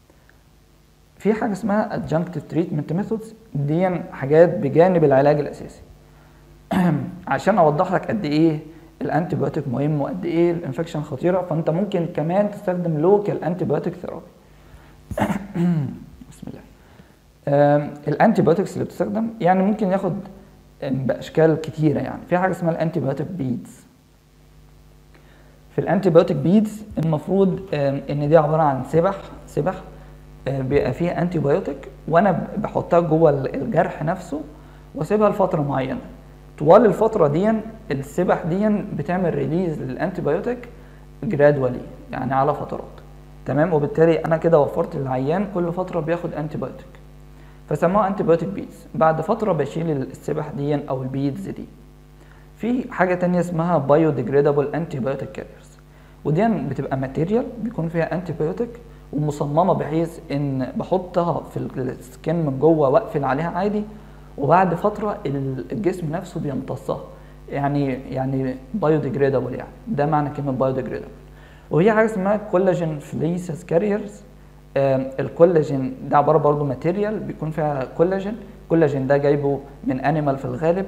في حاجه اسمها adjunctive treatment methods دي حاجات بجانب العلاج الاساسي عشان اوضح لك قد ايه الانتي بايوتيك مهم وقد ايه الانفكشن خطيره فانت ممكن كمان تستخدم لوكال انتي بايوتيك ثيرابي بسم الله آم، الانتي بايوتكس اللي بتستخدم يعني ممكن ياخد آم، باشكال كتيره يعني في حاجه اسمها الانتي بايوتيك بيدز في الانتي بايوتيك بيدز المفروض آم، ان دي عباره عن سبح سبح آه، بيبقى فيها انتي بايوتيك وانا ب- بحطها جوه ال- الجرح نفسه واسيبها لفتره معينه طوال الفتره دي السبح دي بتعمل ريليز للانتي بايوتيك جرادولي يعني على فترات تمام وبالتالي انا كده وفرت للعيان كل فتره بياخد انتي بايوتيك فسموها انتي بايوتيك بيدز بعد فتره بشيل السبح دي او البيدز دي في حاجه تانية اسمها بايو ديجريدابل انتي بايوتيك كاريرز ودي بتبقى ماتيريال بيكون فيها انتي بايوتيك ومصممه بحيث ان بحطها في السكين من جوه واقفل عليها عادي وبعد فتره ال- الجسم نفسه بيمتصها يعني يعني بايو ديجريدابل يعني ده معنى كلمه بايو ديجريدابل وهي حاجه اسمها كولاجين فليسز كاريرز الكولاجين ده عباره برضه ماتيريال بيكون فيها كولاجين الكولاجين ده جايبه من انيمال في الغالب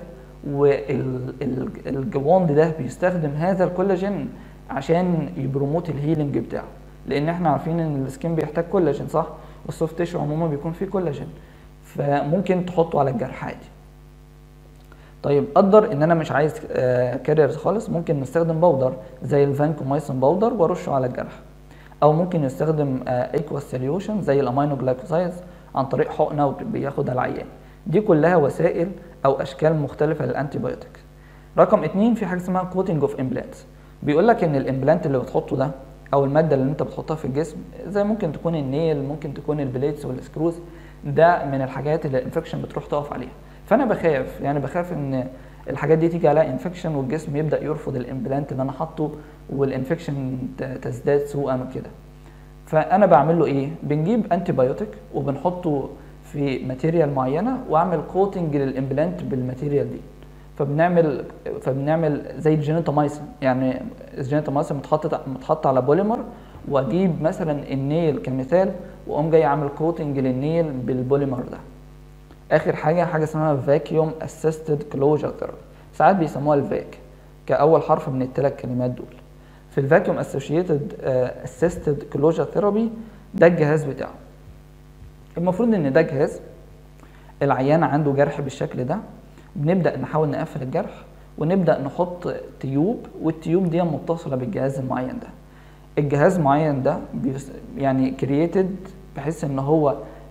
والجواند ده بيستخدم هذا الكولاجين عشان يبروموت الهيلينج بتاعه لان احنا عارفين ان السكين بيحتاج كولاجين صح والسوفت تيشو عموما بيكون فيه كولاجين فممكن تحطه على الجرح عادي طيب قدر ان انا مش عايز كاريرز خالص ممكن نستخدم باودر زي الفانكومايسين باودر وارشه على الجرح او ممكن يستخدم ايكواس سوليوشن زي الامينو جلايكوزايدز عن طريق حقنه بياخدها العيان دي كلها وسائل او اشكال مختلفه للانتي بايوتكس رقم اتنين في حاجه اسمها كوتنج اوف امبلانتس بيقول لك ان الامبلانت اللي بتحطه ده او الماده اللي انت بتحطها في الجسم زي ممكن تكون النيل ممكن تكون البليتس والسكروز ده من الحاجات اللي الانفكشن بتروح تقف عليها فانا بخاف يعني بخاف ان الحاجات دي تيجي عليها انفكشن والجسم يبدا يرفض الامبلانت اللي انا حاطه والانفكشن تزداد سوءا وكده فانا بعمل له ايه بنجيب انتي بايوتيك وبنحطه في ماتيريال معينه واعمل كوتنج للامبلانت بالماتيريال دي فبنعمل فبنعمل زي الجينيتامايسين يعني الجينيتامايسين متحط متحط على بوليمر واجيب مثلا النيل كمثال واقوم جاي عامل كوتنج للنيل بالبوليمر ده اخر حاجه حاجه اسمها فاكيوم اسيستد كلوجر ثيرابي ساعات بيسموها الفاك كاول حرف من الثلاث كلمات دول في الفاكيوم اسوشيتد اسيستد كلوجر ثيرابي ده الجهاز بتاعه المفروض ان ده جهاز العيان عنده جرح بالشكل ده بنبدا نحاول نقفل الجرح ونبدا نحط تيوب والتيوب دي متصله بالجهاز المعين ده الجهاز المعين ده يعني كرييتد بحيث ان هو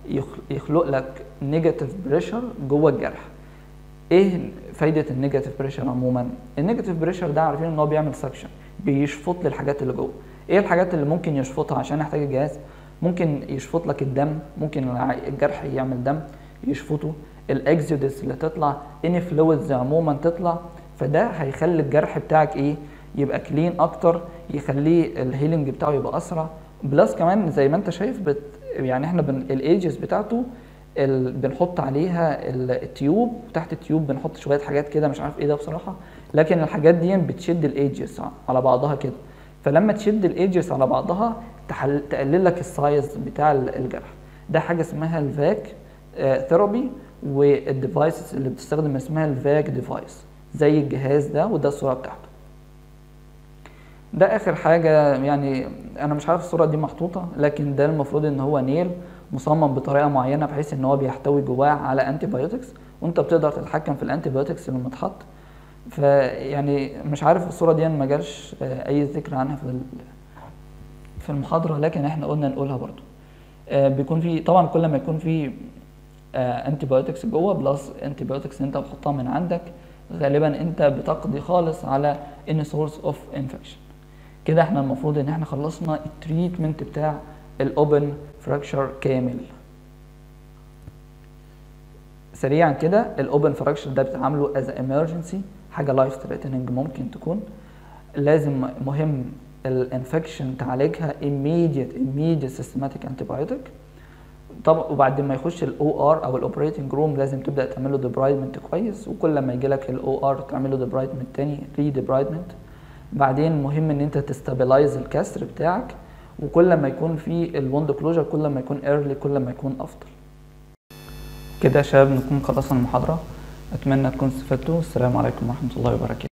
يخ- يخلق لك نيجاتيف بريشر جوه الجرح ايه فايده النيجاتيف بريشر عموما النيجاتيف بريشر ده عارفين ان هو بيعمل سكشن بيشفط لي الحاجات اللي جوه ايه الحاجات اللي ممكن يشفطها عشان احتاج الجهاز ممكن يشفط لك الدم ممكن الع- الجرح يعمل دم يشفطه الاكزودس اللي تطلع ان فلويدز عموما تطلع فده هيخلي الجرح بتاعك ايه يبقى كلين اكتر يخليه الهيلينج بتاعه يبقى اسرع بلس كمان زي ما انت شايف بت يعني احنا بن الايجز بتاعته ال... بنحط عليها ال- التيوب تحت التيوب بنحط شويه حاجات كده مش عارف ايه ده بصراحه لكن الحاجات دي بتشد الايجز على بعضها كده فلما تشد الايدجز على بعضها تحل... تقلل لك السايز بتاع ال- الجرح ده حاجه اسمها الفاك ثيرابي والديفايسز اللي بتستخدم اسمها الفاك ديفايس زي الجهاز ده وده الصوره بتاعته ده اخر حاجه يعني انا مش عارف الصوره دي محطوطه لكن ده المفروض ان هو نيل مصمم بطريقه معينه بحيث ان هو بيحتوي جواه على انتي بايوتكس وانت بتقدر تتحكم في الانتي بايوتكس اللي متحط فيعني مش عارف الصوره دي ما جالش آه، اي ذكر عنها في ال- في المحاضره لكن احنا قلنا نقولها برضو آه، بيكون في طبعا كل ما يكون في انتي بايوتكس جوه بلس انتي بايوتكس انت بتحطها من عندك غالبا انت بتقضي خالص على ان سورس اوف انفكشن كده احنا المفروض ان احنا خلصنا التريتمنت بتاع الاوبن فراكشر كامل سريعا كده الاوبن فراكشر ده بتعامله از امرجنسي حاجه لايف ثريتنينج ممكن تكون لازم مهم الانفكشن تعالجها immediate immediate systematic antibiotic طبعا وبعد ما يخش الاو ار او الاوبريتنج روم لازم تبدا تعمل له ديبرايدمنت كويس وكل ما يجي لك الاو ار تعمل له ديبرايدمنت تاني ري ديبرايدمنت بعدين مهم ان انت تستابلايز الكسر بتاعك وكل ما يكون في الوند كلوجر كل ما يكون ايرلي كل ما يكون افضل كده يا شباب نكون خلصنا المحاضره اتمنى تكونوا استفدتوا السلام عليكم ورحمه الله وبركاته